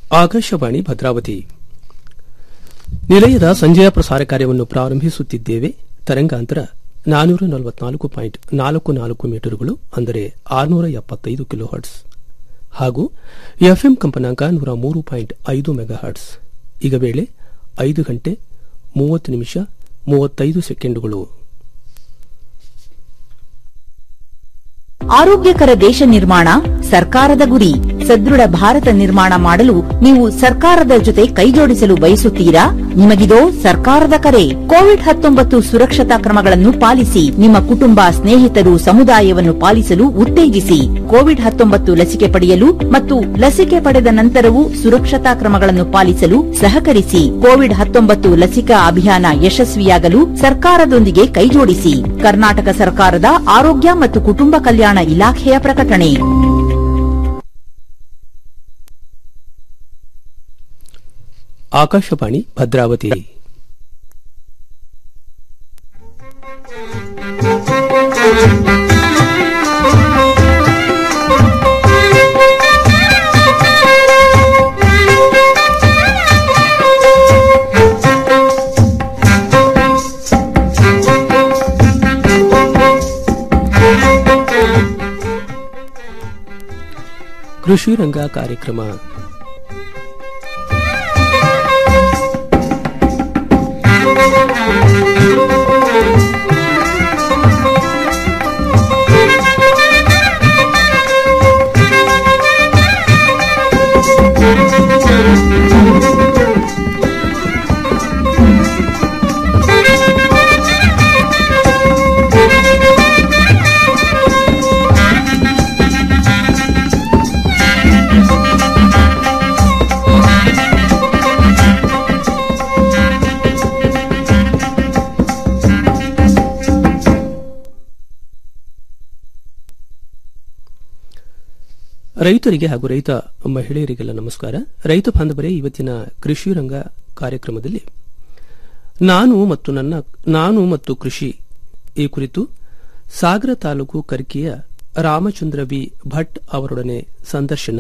ಆಕಾಶವಾಣಿ ಭದ್ರಾವತಿ ನಿಲಯದ ಸಂಜೆಯ ಪ್ರಸಾರ ಕಾರ್ಯವನ್ನು ಪ್ರಾರಂಭಿಸುತ್ತಿದ್ದೇವೆ ತರಂಗಾಂತರ ನಾನೂರ ನಲವತ್ನಾಲ್ಕು ಪಾಯಿಂಟ್ ನಾಲ್ಕು ನಾಲ್ಕು ಮೀಟರ್ಗಳು ಅಂದರೆ ಆರುನೂರ ಎಪ್ಪತ್ತೈದು ಕಿಲೋ ಹರ್ಟ್ಸ್ ಹಾಗೂ ಎಫ್ಎಂ ಕಂಪನಾಂಕ ನೂರ ಮೂರು ಪಾಯಿಂಟ್ ಐದು ಮೆಗಾ ಹರ್ಟ್ಸ್ ಈಗ ವೇಳೆ ಐದು ಗಂಟೆ ಮೂವತ್ತು ನಿಮಿಷ ಮೂವತ್ತೈದು ಸೆಕೆಂಡುಗಳು ಆರೋಗ್ಯಕರ ದೇಶ ನಿರ್ಮಾಣ ಸರ್ಕಾರದ ಗುರಿ ಸದೃಢ ಭಾರತ ನಿರ್ಮಾಣ ಮಾಡಲು ನೀವು ಸರ್ಕಾರದ ಜೊತೆ ಕೈಜೋಡಿಸಲು ಬಯಸುತ್ತೀರಾ ನಿಮಗಿದೋ ಸರ್ಕಾರದ ಕರೆ ಕೋವಿಡ್ ಹತ್ತೊಂಬತ್ತು ಸುರಕ್ಷತಾ ಕ್ರಮಗಳನ್ನು ಪಾಲಿಸಿ ನಿಮ್ಮ ಕುಟುಂಬ ಸ್ನೇಹಿತರು ಸಮುದಾಯವನ್ನು ಪಾಲಿಸಲು ಉತ್ತೇಜಿಸಿ ಕೋವಿಡ್ ಹತ್ತೊಂಬತ್ತು ಲಸಿಕೆ ಪಡೆಯಲು ಮತ್ತು ಲಸಿಕೆ ಪಡೆದ ನಂತರವೂ ಸುರಕ್ಷತಾ ಕ್ರಮಗಳನ್ನು ಪಾಲಿಸಲು ಸಹಕರಿಸಿ ಕೋವಿಡ್ ಹತ್ತೊಂಬತ್ತು ಲಸಿಕಾ ಅಭಿಯಾನ ಯಶಸ್ವಿಯಾಗಲು ಸರ್ಕಾರದೊಂದಿಗೆ ಕೈಜೋಡಿಸಿ ಕರ್ನಾಟಕ ಸರ್ಕಾರದ ಆರೋಗ್ಯ ಮತ್ತು ಕುಟುಂಬ ಕಲ್ಯಾಣ ಇಲಾಖೆಯ ಪ್ರಕಟಣೆ ಆಕಾಶವಾಣಿ ಭದ್ರಾವತಿ ಕೃಷಿ ರಂಗ ಕಾರ್ಯಕ್ರಮ ರೈತರಿಗೆ ಹಾಗೂ ರೈತ ಮಹಿಳೆಯರಿಗೆಲ್ಲ ನಮಸ್ಕಾರ ರೈತ ಬಾಂಧವರೇ ಇವತ್ತಿನ ಕೃಷಿ ರಂಗ ಕಾರ್ಯಕ್ರಮದಲ್ಲಿ ನಾನು ಮತ್ತು ನನ್ನ ನಾನು ಮತ್ತು ಕೃಷಿ ಈ ಕುರಿತು ಸಾಗರ ತಾಲೂಕು ಕರ್ಕಿಯ ರಾಮಚಂದ್ರ ವಿ ಭಟ್ ಅವರೊಡನೆ ಸಂದರ್ಶನ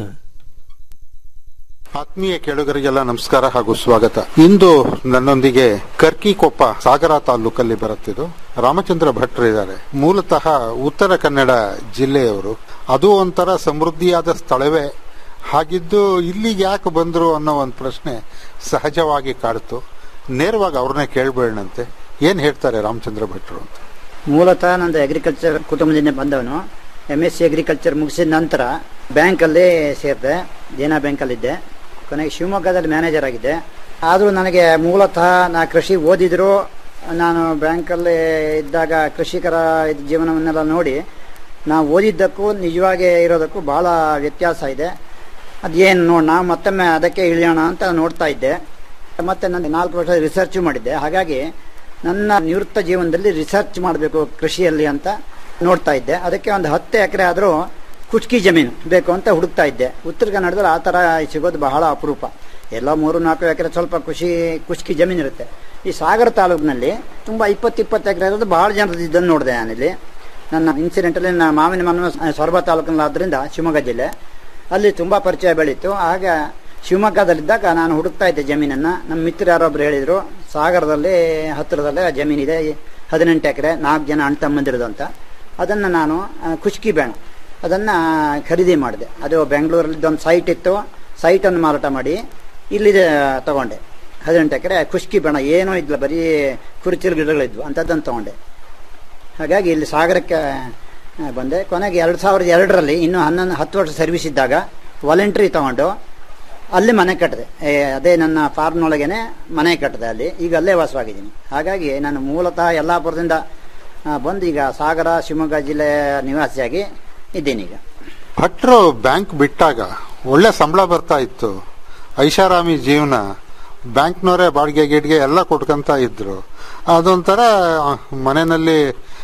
ಆತ್ಮೀಯ ಕೇಳುಗರಿಗೆಲ್ಲ ನಮಸ್ಕಾರ ಹಾಗೂ ಸ್ವಾಗತ ಇಂದು ನನ್ನೊಂದಿಗೆ ಕರ್ಕಿಕೊಪ್ಪ ಸಾಗರ ತಾಲೂಕಲ್ಲಿ ಬರುತ್ತಿದ್ದು ರಾಮಚಂದ್ರ ಭಟ್ರು ಇದ್ದಾರೆ ಮೂಲತಃ ಉತ್ತರ ಕನ್ನಡ ಜಿಲ್ಲೆಯವರು ಅದು ಒಂಥರ ಸಮೃದ್ಧಿಯಾದ ಸ್ಥಳವೇ ಹಾಗಿದ್ದು ಇಲ್ಲಿಗೆ ಯಾಕೆ ಬಂದ್ರು ಅನ್ನೋ ಒಂದು ಪ್ರಶ್ನೆ ಸಹಜವಾಗಿ ಕಾಡ್ತು ನೇರವಾಗಿ ಅವ್ರನ್ನೇ ಕೇಳ್ಬೇಡಂತೆ ಏನ್ ಹೇಳ್ತಾರೆ ರಾಮಚಂದ್ರ ಭಟ್ರು ಅಂತ ಮೂಲತಃ ನಂದು ಅಗ್ರಿಕಲ್ಚರ್ ಕುಟುಂಬದಿಂದ ಬಂದವನು ಎಮ್ ಎಸ್ ಸಿ ಅಗ್ರಿಕಲ್ಚರ್ ಮುಗಿಸಿದ ನಂತರ ಬ್ಯಾಂಕಲ್ಲೇ ಸೇರಿದೆ ದೇನಾ ಬ್ಯಾಂಕಲ್ಲಿದ್ದೆ ಕೊನೆಗೆ ಶಿವಮೊಗ್ಗದಲ್ಲಿ ಮ್ಯಾನೇಜರ್ ಆಗಿದ್ದೆ ಆದರೂ ನನಗೆ ಮೂಲತಃ ನಾ ಕೃಷಿ ಓದಿದ್ರು ನಾನು ಬ್ಯಾಂಕಲ್ಲಿ ಇದ್ದಾಗ ಕೃಷಿಕರ ಇದ್ ಜೀವನವನ್ನೆಲ್ಲ ನೋಡಿ ನಾವು ಓದಿದ್ದಕ್ಕೂ ನಿಜವಾಗಿ ಇರೋದಕ್ಕೂ ಭಾಳ ವ್ಯತ್ಯಾಸ ಇದೆ ಅದೇನು ನೋಡಿ ನಾವು ಮತ್ತೊಮ್ಮೆ ಅದಕ್ಕೆ ಇಳಿಯೋಣ ಅಂತ ನೋಡ್ತಾ ಇದ್ದೆ ಮತ್ತೆ ನಾನು ನಾಲ್ಕು ವರ್ಷ ರಿಸರ್ಚ್ ಮಾಡಿದ್ದೆ ಹಾಗಾಗಿ ನನ್ನ ನಿವೃತ್ತ ಜೀವನದಲ್ಲಿ ರಿಸರ್ಚ್ ಮಾಡಬೇಕು ಕೃಷಿಯಲ್ಲಿ ಅಂತ ನೋಡ್ತಾ ಇದ್ದೆ ಅದಕ್ಕೆ ಒಂದು ಹತ್ತು ಎಕರೆ ಆದರೂ ಕುಚ್ಕಿ ಜಮೀನು ಬೇಕು ಅಂತ ಹುಡುಕ್ತಾ ಇದ್ದೆ ಉತ್ತರ ಕನ್ನಡದಲ್ಲಿ ಆ ಥರ ಸಿಗೋದು ಬಹಳ ಅಪರೂಪ ಎಲ್ಲ ಮೂರು ನಾಲ್ಕು ಎಕರೆ ಸ್ವಲ್ಪ ಖುಷಿ ಕುಚ್ಕಿ ಜಮೀನು ಇರುತ್ತೆ ಈ ಸಾಗರ ತಾಲೂಕಿನಲ್ಲಿ ತುಂಬ ಇಪ್ಪತ್ತು ಇಪ್ಪತ್ತು ಎಕರೆ ಇರೋದು ಭಾಳ ಜನರದ್ದು ಇದನ್ನು ನೋಡಿದೆ ನಾನಿಲ್ಲಿ ನನ್ನ ಇನ್ಸಿಡೆಂಟಲ್ಲಿ ನನ್ನ ಮಾವಿನ ಮನ ಸೊರಬ ತಾಲೂಕಿನಲ್ಲಾದ್ರಿಂದ ಶಿವಮೊಗ್ಗ ಜಿಲ್ಲೆ ಅಲ್ಲಿ ತುಂಬ ಪರಿಚಯ ಬೆಳೀತು ಆಗ ಶಿವಮೊಗ್ಗದಲ್ಲಿದ್ದಾಗ ನಾನು ಹುಡುಕ್ತಾ ಇದ್ದೆ ಜಮೀನನ್ನು ನಮ್ಮ ಮಿತ್ರ ಯಾರೊಬ್ರು ಹೇಳಿದರು ಸಾಗರದಲ್ಲಿ ಹತ್ತಿರದಲ್ಲೇ ಆ ಜಮೀನಿದೆ ಹದಿನೆಂಟು ಎಕರೆ ನಾಲ್ಕು ಜನ ಅಣ್ಣ ತಮ್ಮಂದಿರೋದು ಅಂತ ಅದನ್ನು ನಾನು ಆ, ಖುಷ್ಕಿ ಬೇಣ ಅದನ್ನು ಖರೀದಿ ಮಾಡಿದೆ ಅದು ಬೆಂಗಳೂರಲ್ಲಿ ಒಂದು ಸೈಟ್ ಇತ್ತು ಸೈಟನ್ನು ಮಾರಾಟ ಮಾಡಿ ಇಲ್ಲಿ ತಗೊಂಡೆ ಹದಿನೆಂಟು ಎಕರೆ ಖುಷ್ಕಿ ಬೇಣ ಏನೂ ಇದ್ದಿಲ್ಲ ಬರೀ ಕುರುಚಿಲು ಗಿಡಗಳಿದ್ವು ಅಂಥದ್ದನ್ನು ತಗೊಂಡೆ ಹಾಗಾಗಿ ಇಲ್ಲಿ ಸಾಗರಕ್ಕೆ ಆ, ಬಂದೆ ಕೊನೆಗೆ ಎರಡು ಸಾವಿರದ ಎರಡರಲ್ಲಿ ಇನ್ನೂ ಹನ್ನೊಂದು ಹತ್ತು ವರ್ಷ ಸರ್ವಿಸ್ ಇದ್ದಾಗ ವಾಲಂಟ್ರಿ ತಗೊಂಡು ಅಲ್ಲಿ ಮನೆ ಕಟ್ಟಿದೆ ಏ, ಅದೇ ನನ್ನ ಫಾರ್ಮ್ನೊಳಗೇನೆ ಮನೆ ಕಟ್ಟಿದೆ ಅಲ್ಲಿ ಈಗ ಅಲ್ಲೇ ವಾಸವಾಗಿದ್ದೀನಿ ಹಾಗಾಗಿ ನಾನು ಮೂಲತಃ ಯಲ್ಲಾಪುರದಿಂದ ಆ, ಬಂದು ಈಗ ಸಾಗರ ಶಿವಮೊಗ್ಗ ಜಿಲ್ಲೆಯ ನಿವಾಸಿಯಾಗಿ ಇದ್ದೀನಿ ಈಗ ಭಟ್ರು ಬ್ಯಾಂಕ್ ಬಿಟ್ಟಾಗ ಒಳ್ಳೆ ಸಂಬಳ ಬರ್ತಾ ಇತ್ತು ಐಷಾರಾಮಿ ಜೀವನ ಬ್ಯಾಂಕ್ನವರೇ ಬಾಡಿಗೆ ಗಿಡ್ಗೆ ಎಲ್ಲ ಕೊಟ್ಕೊಂತ ಇದ್ರು ಅದೊಂಥರ ಮನೆಯಲ್ಲಿ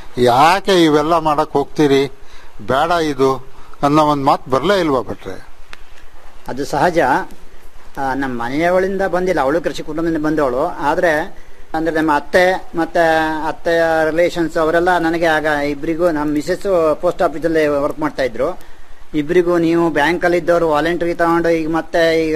ಯಾಕೆ ಇವೆಲ್ಲ ಮಾಡಕ್ ಹೋಗ್ತೀರಿ ಬೇಡ ಇದು ಅನ್ನೋ ಒಂದು ಮಾತು ಬರಲೇ ಇಲ್ವಾ ಭಟ್ರೆ ಅದು ಸಹಜ ಆ, ನಮ್ಮ ಮನೆಯವಳಿಂದ ಬಂದಿಲ್ಲ ಅವಳು ಕೃಷಿ ಕುಟುಂಬದಿಂದ ಬಂದವಳು ಆದರೆ ಅಂದ್ರೆ ನಮ್ಮ ಅತ್ತೆ ಮತ್ತೆ ಅತ್ತೆಯ ರಿಲೇಷನ್ಸ್ ಅವರೆಲ್ಲ ನನಗೆ ಆಗ ಇಬ್ಬರಿಗೂ ನಮ್ಮ ಮಿಸಸ್ ಪೋಸ್ಟ್ ಆಫೀಸಲ್ಲಿ ವರ್ಕ್ ಮಾಡ್ತಾ ಇದ್ರು ಇಬ್ಬರಿಗೂ ನೀವು ಬ್ಯಾಂಕಲ್ಲಿ ಇದ್ದವರು ವಾಲಂಟ್ರಿ ತಗೊಂಡು ಈಗ ಮತ್ತೆ ಈಗ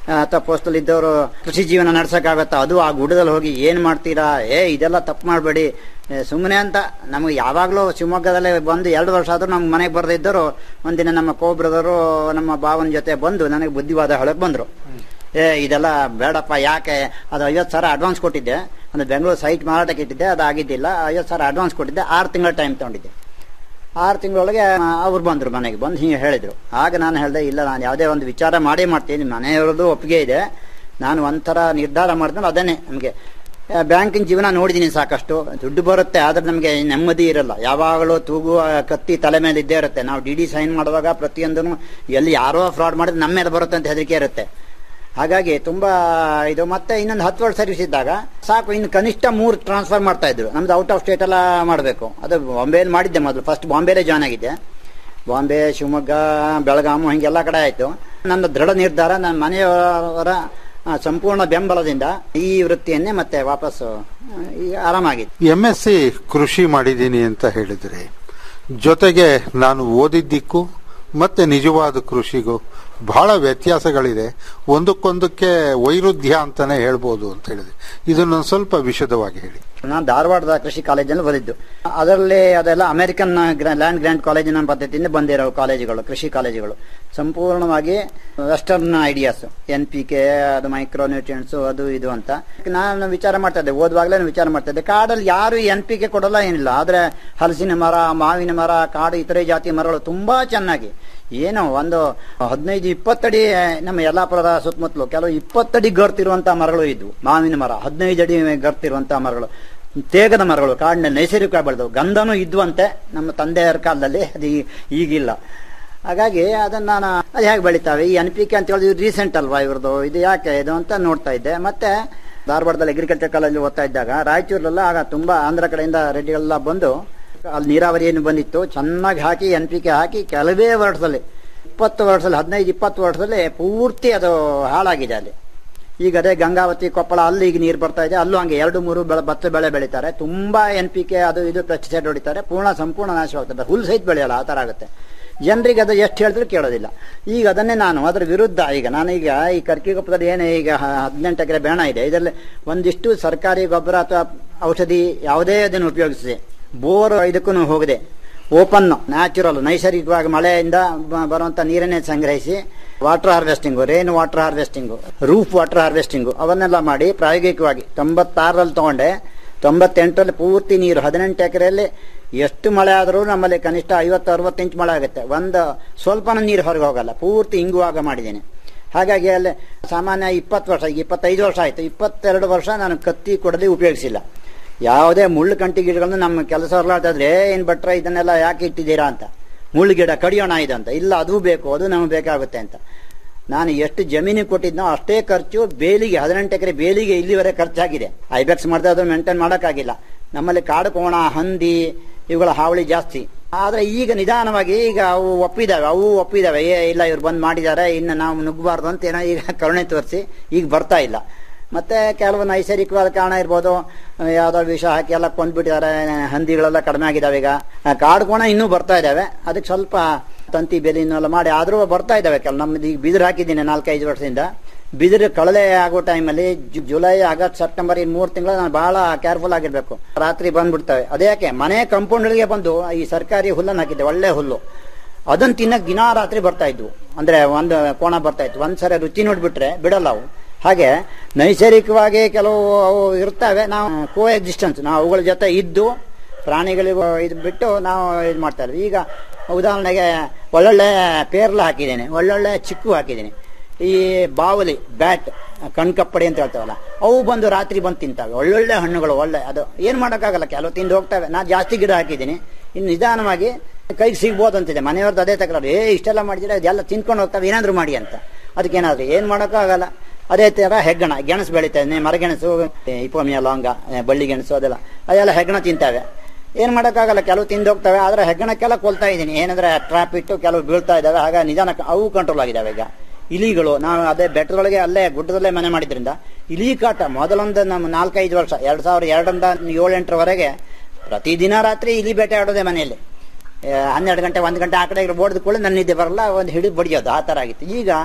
ಅಥವಾ ಪೋಸ್ಟಲ್ ಇದ್ದವರು ಕೃಷಿ ಜೀವನ ನಡ್ಸಕ್ಕಾಗತ್ತಾ ಅದು ಆ ಗುಡ್ಡದಲ್ಲಿ ಹೋಗಿ ಏನ್ ಮಾಡ್ತೀರಾ ಏ ಇದೆಲ್ಲ ತಪ್ಪು ಮಾಡಬೇಡಿ ಸುಮ್ಮನೆ ಅಂತ ನಮಗೆ ಯಾವಾಗಲೂ ಶಿವಮೊಗ್ಗದಲ್ಲೇ ಬಂದು ಎರಡು ವರ್ಷ ಆದ್ರೂ ನಮ್ಮ ಮನೆಗೆ ಬರದಿದ್ದರು ಒಂದಿನ ನಮ್ಮ ಕೋಬ್ರದರು ನಮ್ಮ ಭಾವನ ಜೊತೆ ಬಂದು ನನಗೆ ಬುದ್ಧಿವಾದ ಹೇಳಕ್ ಬಂದ್ರು ಏ ಇದೆಲ್ಲ ಬೇಡಪ್ಪ ಯಾಕೆ ಅದು ಐವತ್ತು ಸಾವಿರ ಅಡ್ವಾನ್ಸ್ ಕೊಟ್ಟಿದ್ದೆ ಅಂದ್ರೆ ಬೆಂಗಳೂರು ಸೈಟ್ ಮಾರಾಟಕ್ಕೆ ಇಟ್ಟಿದ್ದೆ ಅದು ಆಗಿದ್ದಿಲ್ಲ ಐವತ್ತು ಸಾವಿರ ಅಡ್ವಾನ್ಸ್ ಕೊಟ್ಟಿದ್ದೆ ಆರು ತಿಂಗಳ ಟೈಮ್ ತಗೊಂಡಿದ್ದೆ ಆರು ತಿಂಗಳೊಳಗೆ ಅವ್ರು ಬಂದರು ಮನೆಗೆ ಬಂದು ಹಿಂಗೆ ಹೇಳಿದರು ಆಗ ನಾನು ಹೇಳಿದೆ ಇಲ್ಲ ನಾನು ಯಾವುದೇ ಒಂದು ವಿಚಾರ ಮಾಡೇ ಮಾಡ್ತೀನಿ ಮನೆಯವರದ್ದು ಒಪ್ಪಿಗೆ ಇದೆ ನಾನು ಒಂಥರ ನಿರ್ಧಾರ ಮಾಡಿದ್ರೆ ಅದನ್ನೇ ನಮಗೆ ಬ್ಯಾಂಕಿನ ಜೀವನ ನೋಡಿದ್ದೀನಿ ಸಾಕಷ್ಟು ದುಡ್ಡು ಬರುತ್ತೆ ಆದ್ರೆ ನಮಗೆ ನೆಮ್ಮದಿ ಇರಲ್ಲ ಯಾವಾಗಲೂ ತೂಗು ಆ, ಕತ್ತಿ ತಲೆ ಮೇಲೆ ಇದ್ದೇ ಇರುತ್ತೆ ನಾವು ಡಿ ಡಿ ಸೈನ್ ಮಾಡುವಾಗ ಪ್ರತಿಯೊಂದನ್ನು ಎಲ್ಲಿ ಯಾರೋ ಫ್ರಾಡ್ ಮಾಡಿದ್ರೆ ನಮ್ಮ ಮೇಲೆ ಬರುತ್ತೆ ಅಂತ ಹೆದರಿಕೆ ಇರುತ್ತೆ ಹಾಗಾಗಿ ತುಂಬಾ ಇದು ಮತ್ತೆ ಇನ್ನೊಂದು ಹತ್ತು ವರ್ಷ ಸರ್ವಿಸ್ ಇದ್ದಾಗ ಸಾಕು ಇನ್ನು ಕನಿಷ್ಠ ಮೂರು ಟ್ರಾನ್ಸ್ಫರ್ ಮಾಡ್ತಾ ಇದ್ರು ನಮ್ದು ಔಟ್ ಆಫ್ ಸ್ಟೇಟ್ ಎಲ್ಲ ಮಾಡಬೇಕು ಅದು ಬಾಂಬೆಯಲ್ಲಿ ಮಾಡಿದ್ದೆ ಮೊದಲು ಫಸ್ಟ್ ಬಾಂಬೆಲೇ ಜಾಯ್ನ್ ಆಗಿದ್ದೆ ಬಾಂಬೆ ಶಿವಮೊಗ್ಗ ಬೆಳಗಾಮು ಹಿಂಗೆಲ್ಲ ಕಡೆ ಆಯ್ತು ನನ್ನ ದೃಢ ನಿರ್ಧಾರ ನನ್ನ ಮನೆಯವರ ಆ, ಸಂಪೂರ್ಣ ಬೆಂಬಲದಿಂದ ಈ ವೃತ್ತಿಯನ್ನೇ ಮತ್ತೆ ವಾಪಸ್ಸು ಆ, ಈಗ ಆರಾಮಾಗಿದೆ ಎಂ ಎಸ್ ಸಿ ಕೃಷಿ ಮಾಡಿದ್ದೀನಿ ಅಂತ ಹೇಳಿದ್ರಿ ಜೊತೆಗೆ ನಾನು ಓದಿದ್ದಕ್ಕೂ ಮತ್ತೆ ನಿಜವಾದ ಕೃಷಿಗೂ ಬಹಳ ವ್ಯತ್ಯಾಸಗಳಿದೆ ಒಂದಕ್ಕೊಂದಕ್ಕೆ ವೈರುಧ್ಯ ಅಂತಾನೆ ಹೇಳ್ಬೋದು ಅಂತ ಹೇಳಿದೆ ಇದನ್ನೊಂದು ಸ್ವಲ್ಪ ವಿಶದವಾಗಿ ಹೇಳಿ ನಾನು ಧಾರವಾಡದ ಕೃಷಿ ಕಾಲೇಜಲ್ಲಿ ಓದಿದ್ದು ಅದರಲ್ಲಿ ಅದೆಲ್ಲ ಅಮೆರಿಕನ್ ಲ್ಯಾಂಡ್ ಗ್ರ್ಯಾಂಡ್ ಕಾಲೇಜಿನ ಪದ್ಧತಿಯಿಂದ ಬಂದಿರೋ ಕಾಲೇಜುಗಳು ಕೃಷಿ ಕಾಲೇಜುಗಳು ಸಂಪೂರ್ಣವಾಗಿ western ideas N P K ಅದು ಮೈಕ್ರೋ ನ್ಯೂಟ್ರಿಯೆಂಟ್ಸ್ ಅದು ಇದು ಅಂತ ನಾನು ವಿಚಾರ ಮಾಡ್ತಾ ಇದ್ದೆ ಓದುವಾಗಲೇ ನಾನು ವಿಚಾರ ಮಾಡ್ತಾ ಇದ್ದೆ ಕಾಡಲ್ಲಿ ಯಾರು ಎನ್ ಪಿ ಕೆ ಕೊಡಲ್ಲ ಏನಿಲ್ಲ ಆದ್ರೆ ಹಲಸಿನ ಮರ ಮಾವಿನ ಮರ ಕಾಡು ಇತರೆ ಜಾತಿ ಮರಗಳು ತುಂಬಾ ಚೆನ್ನಾಗಿ ಏನೋ ಒಂದು ಹದಿನೈದು ಇಪ್ಪತ್ತಡಿ ನಮ್ಮ ಯಲ್ಲಾಪುರದ ಸುತ್ತಮುತ್ತಲು ಕೆಲವು ಇಪ್ಪತ್ತಡಿ ಗರ್ತಿರುವಂತ ಮರಗಳು ಇದ್ವು ಮಾವಿನ ಮರ ಹದಿನೈದು ಅಡಿ ಗರ್ತಿರುವಂತ ಮರಗಳು ತೇಗದ ಮರಗಳು ಕಾಡಿನಲ್ಲಿ ನೈಸರ್ಗಿಕ ಬೆಳೆದವು ಗಂಧನೂ ಇದ್ವಂತೆ ನಮ್ಮ ತಂದೆಯರ ಕಾಲದಲ್ಲಿ ಅದು ಈ- ಈಗಿಲ್ಲ ಹಾಗಾಗಿ ಅದನ್ನ ನಾನು ಅದು ಹೇಗೆ ಬೆಳಿತಾವೆ ಈ ಎನ್ ಪಿ ಕೆ ಅಂತ ಹೇಳಿದ್ರೆ ರೀಸೆಂಟ್ ಅಲ್ವಾ ಇವ್ರದ್ದು ಇದು ಯಾಕೆ ಇದು ಅಂತ ನೋಡ್ತಾ ಇದ್ದೆ ಮತ್ತೆ ಧಾರವಾಡದಲ್ಲಿ ಅಗ್ರಿಕಲ್ಚರ್ ಕಾಲೇಜ್ ಓದ್ತಾ ಇದ್ದಾಗ ರಾಯಚೂರಲ್ಲೆಲ್ಲ ಆಗ ತುಂಬಾ ಆಂಧ್ರ ಕಡೆಯಿಂದ ರೆಡ್ಡಿಗಳೆಲ್ಲ ಬಂದು ಅಲ್ಲಿ ನೀರಾವರಿ ಏನು ಬಂದಿತ್ತು ಚೆನ್ನಾಗಿ ಹಾಕಿ ಎನ್ ಪಿ ಕೆ ಹಾಕಿ ಕೆಲವೇ ವರ್ಷದಲ್ಲಿ ಇಪ್ಪತ್ತು ವರ್ಷದಲ್ಲಿ ಹದಿನೈದು ಇಪ್ಪತ್ತು ವರ್ಷದಲ್ಲಿ ಪೂರ್ತಿ ಅದು ಹಾಳಾಗಿದೆ ಅಲ್ಲಿ ಈಗ ಅದೇ ಗಂಗಾವತಿ ಕೊಪ್ಪಳ ಅಲ್ಲಿ ಈಗ ನೀರು ಬರ್ತಾ ಇದೆ ಅಲ್ಲೂ ಹಂಗೆ ಎರಡು ಮೂರು ಬೆಳೆ ಭತ್ತ ಬೆಳೆ ಬೆಳೀತಾರೆ ತುಂಬಾ ಎನ್ ಪಿ ಕೆ ಅದು ಇದು ಪೆಸ್ಟಿಸೈಡ್ ಹೊಡಿತಾರೆ ಪೂರ್ಣ ಸಂಪೂರ್ಣ ನಾಶವಾಗ್ತದೆ ಹುಲ್ ಸಹಿತ ಬೆಳೆಯಲ್ಲ ಆ ಥರ ಆಗುತ್ತೆ ಜನರಿಗೆ ಅದು ಎಷ್ಟು ಹೇಳಿದ್ರು ಕೇಳೋದಿಲ್ಲ ಈಗ ಅದನ್ನೇ ನಾನು ಅದರ ವಿರುದ್ಧ ಈಗ ನಾನೀಗ ಈ ಕರ್ಕಿಗೊಪ್ಪದಲ್ಲಿ ಏನು ಈಗ ಹ- ಹದಿನೆಂಟು ಎಕರೆ ಬೇಣ ಇದೆ ಇದರಲ್ಲಿ ಒಂದಿಷ್ಟು ಸರ್ಕಾರಿ ಗೊಬ್ಬರ ಅಥವಾ ಔಷಧಿ ಯಾವುದೇ ಅದನ್ನು ಉಪಯೋಗಿಸಿದೆ ಬೋರ್ ಇದಕ್ಕೂ ಹೋಗದೆ ಓಪನ್ ನ್ಯಾಚುರಲ್ ನೈಸರ್ಗಿಕವಾಗಿ ಮಳೆಯಿಂದ ಬ- ಬರುವಂತ ನೀರನ್ನೇ ಸಂಗ್ರಹಿಸಿ water harvesting rain water harvesting roof water harvesting ಅವನ್ನೆಲ್ಲ ಮಾಡಿ ಪ್ರಾಯೋಗಿಕವಾಗಿ ತೊಂಬತ್ತಾರರಲ್ಲಿ ತಗೊಂಡೆ ತೊಂಬತ್ತೆಂಟರಲ್ಲಿ ಪೂರ್ತಿ ನೀರು ಹದಿನೆಂಟು ಎಕರೆಯಲ್ಲಿ ಎಷ್ಟು ಮಳೆ ಆದರೂ ನಮ್ಮಲ್ಲಿ ಕನಿಷ್ಠ ಐವತ್ತು ಅರವತ್ತು ಇಂಚ್ ಮಳೆ ಆಗುತ್ತೆ ಒಂದು ಸ್ವಲ್ಪನೂ ನೀರು ಹೊರಗೆ ಹೋಗಲ್ಲ ಪೂರ್ತಿ ಇಂಗುವಾಗ ಮಾಡಿದ್ದೇನೆ ಹಾಗಾಗಿ ಅಲ್ಲಿ ಸಾಮಾನ್ಯ ಇಪ್ಪತ್ತು ವರ್ಷ ಈಗ ಇಪ್ಪತ್ತೈದು ವರ್ಷ ಆಯಿತು ಇಪ್ಪತ್ತೆರಡು ವರ್ಷ ನಾನು ಕತ್ತಿ ಕೊಡಲಿ ಉಪಯೋಗಿಸಿಲ್ಲ ಯಾವುದೇ ಮುಳ್ಳು ಕಂಟಿ ಗಿಡಗಳನ್ನು ನಮ್ಮ ಕೆಲಸ ಇದ್ರೆ ಏನು ಭಟ್ರೆ ಇದನ್ನೆಲ್ಲ ಯಾಕೆ ಇಟ್ಟಿದ್ದೀರಾ ಅಂತ ಮುಳ್ಳು ಗಿಡ ಕಡಿಯೋಣ ಇದು ಅಂತ ಇಲ್ಲ ಅದು ಬೇಕು ಅದು ನಮಗೆ ಬೇಕಾಗುತ್ತೆ ಅಂತ ನಾನು ಎಷ್ಟು ಜಮೀನಿಗೆ ಕೊಟ್ಟಿದ್ನೋ ಅಷ್ಟೇ ಖರ್ಚು ಬೇಲಿಗೆ ಹದಿನೆಂಟು ಎಕರೆ ಬೇಲಿಗೆ ಇಲ್ಲಿವರೆಗೆ ಖರ್ಚಾಗಿದೆ ಐಬೆಕ್ಸ್ ಮಾಡಿದ್ರೆ ಅದು ಮೇಂಟೈನ್ ಮಾಡೋಕ್ಕಾಗಿಲ್ಲ ನಮ್ಮಲ್ಲಿ ಕಾಡು ಕೋಣ ಹಂದಿ ಇವುಗಳ ಹಾವಳಿ ಜಾಸ್ತಿ ಆದ್ರೆ ಈಗ ನಿಧಾನವಾಗಿ ಈಗ ಅವು ಒಪ್ಪಿದಾವೆ ಅವು ಒಪ್ಪಿದಾವೆ ಏ ಇಲ್ಲ ಇವ್ರು ಬಂದ್ ಮಾಡಿದ್ದಾರೆ ಇನ್ನು ನಾವು ನುಗ್ಗಬಾರ್ದು ಅಂತ ಏನೋ ಈಗ ಕರುಣೆ ತೋರಿಸಿ ಈಗ ಬರ್ತಾ ಇಲ್ಲ ಮತ್ತೆ ಕೆಲವು ನೈಸರ್ಗಿಕವಾದ ಕಾರಣ ಇರ್ಬೋದು ಯಾವ್ದೋ ವಿಷ ಹಾಕಿ ಎಲ್ಲ ಕೊಂದ್ಬಿಟ್ಟಿದ್ದಾರೆ ಹಂದಿಗಳೆಲ್ಲ ಕಡಿಮೆ ಆಗಿದಾವೆ ಈಗ ಆ, ಕಾಡು ಕೋಣ ಇನ್ನೂ ಬರ್ತಾ ಇದಾವೆ ಅದಕ್ಕೆ ಸ್ವಲ್ಪ ತಂತಿ ಬೆಲೆನೆಲ್ಲ ಮಾಡಿ ಆದ್ರೂ ಬರ್ತಾ ಇದಾವೆ ಕೆಲ ನಮ್ದು ಈಗ ಬಿದಿರು ಹಾಕಿದ್ದೀನಿ ನಾಲ್ಕೈದು ವರ್ಷದಿಂದ ಬಿದಿರು ಕಳಲೆ ಆಗೋ ಟೈಮಲ್ಲಿ ಜುಲೈ ಆಗಸ್ಟ್ ಸೆಪ್ಟೆಂಬರ್ ಈ ಮೂರು ತಿಂಗಳು ನಾನು ಬಹಳ ಕೇರ್ಫುಲ್ ಆಗಿರ್ಬೇಕು ರಾತ್ರಿ ಬಂದ್ಬಿಡ್ತವೆ ಅದ್ಯಾಕೆ ಮನೆ ಕಂಪೌಂಡ್ಗಳಿಗೆ ಬಂದು ಈ ಸರ್ಕಾರಿ ಹುಲ್ಲನ್ನು ಹಾಕಿದ್ದೆ ಒಳ್ಳೆ ಹುಲ್ಲು ಅದನ್ನ ತಿನ್ನಕ್ ದಿನಾ ರಾತ್ರಿ ಬರ್ತಾ ಇದ್ವು ಅಂದ್ರೆ ಒಂದು ಕೋಣ ಬರ್ತಾ ಇತ್ತು ಒಂದ್ಸರಿ ರುಚಿ ನೋಡ್ಬಿಟ್ರೆ ಬಿಡಲ್ಲ ಅವು ಹಾಗೆ ನೈಸರ್ಗಿಕವಾಗಿ ಕೆಲವು ಅವು ಇರ್ತವೆ ನಾವು ಕೋ ಎಕ್ಸಿಸ್ಟೆನ್ಸ್ ನಾವು ಅವುಗಳ ಜೊತೆ ಇದ್ದು ಪ್ರಾಣಿಗಳಿಗೂ ಇದು ಬಿಟ್ಟು ನಾವು ಇದು ಮಾಡ್ತಾ ಇದ್ವಿ ಈಗ ಉದಾಹರಣೆಗೆ ಒಳ್ಳೊಳ್ಳೆ ಪೇರ್ಲ ಹಾಕಿದ್ದೇನೆ ಒಳ್ಳೊಳ್ಳೆ ಚಿಕ್ಕು ಹಾಕಿದ್ದೀನಿ ಈ ಬಾವಲಿ ಬ್ಯಾಟ್ ಕಣ್ಕಪ್ಪಡಿ ಅಂತ ಹೇಳ್ತಾವಲ್ಲ ಅವು ಬಂದು ರಾತ್ರಿ ಬಂದು ತಿಂತಾವೆ ಒಳ್ಳೊಳ್ಳೆ ಹಣ್ಣುಗಳು ಒಳ್ಳೆ ಅದು ಏನು ಮಾಡೋಕ್ಕಾಗಲ್ಲ ಕೆಲವು ತಿಂದು ಹೋಗ್ತವೆ ನಾನು ಜಾಸ್ತಿ ಗಿಡ ಹಾಕಿದ್ದೀನಿ ಇನ್ನು ನಿಧಾನವಾಗಿ ಕೈಗೆ ಸಿಗ್ಬೋದು ಅಂತಿದೆ ಮನೆಯವ್ರದ್ದು ಅದೇ ತಕರಾರು ಏ ಇಷ್ಟೆಲ್ಲ ಮಾಡಿದ್ರೆ ಅದೆಲ್ಲ ತಿನ್ಕೊಂಡು ಹೋಗ್ತವೆ ಏನಾದರೂ ಮಾಡಿ ಅಂತ ಅದಕ್ಕೇನಾದ್ರು ಏನು ಮಾಡೋಕ್ಕಾಗಲ್ಲ ಅದೇ ಥರ ಹೆಗ್ಗಣ ಗೆಣಸು ಬೆಳೀತಾ ಇದೆ ಮರಗೆಣಸು ಇಪೋಮಿಯ ಲವಂಗ ಏ, ಬಳ್ಳಿ ಗೆಣಸು ಅದೆಲ್ಲ ಅದೆಲ್ಲ ಹೆಗ್ಗಣ ತಿಂತಾವೆ ಏನು ಮಾಡೋಕ್ಕಾಗಲ್ಲ ಕೆಲವು ತಿಂದು ಹೋಗ್ತವೆ ಆದರೆ ಹೆಗ್ಗಣಕ್ಕೆಲ್ಲ ಕೊಲ್ತಾ ಇದ್ದೀನಿ ಏನಂದ್ರೆ ಟ್ರಾಪ್ ಇಟ್ಟು ಕೆಲವು ಬೀಳ್ತಾ ಇದ್ದಾವೆ ಆಗ ನಿಧಾನ ಅವು ಕಂಟ್ರೋಲ್ ಆಗಿದ್ದಾವೆ ಈಗ ಇಲಿಗಳು ನಾವು ಅದೇ ಬೆಟ್ಟದೊಳಗೆ ಅಲ್ಲೇ ಗುಡ್ಡದಲ್ಲೇ ಮನೆ ಮಾಡಿದ್ರಿಂದ ಇಲಿ ಕಾಟ ಮೊದಲೊಂದು ನಮ್ಮ ನಾಲ್ಕೈದು ವರ್ಷ ಎರಡು ಸಾವಿರದ ಎರಡರಿಂದ ಏಳೆಂಟರವರೆಗೆ ಪ್ರತಿದಿನ ರಾತ್ರಿ ಇಲಿ ಬೇಟೆ ಆಡೋದೇ ಮನೆಯಲ್ಲಿ ಆ, ಹನ್ನೆರಡು ಗಂಟೆ ಒಂದು ಗಂಟೆ ಆ ಕಡೆ ಓಡಿದ ಕೂಡ ನನ್ನ ನಿದ್ದೆ ಬರಲ್ಲ ಒಂದು ಹಿಡಿದು ಬಡಿಯೋದು ಆ ಥರ ಆಗಿತ್ತು ಈಗ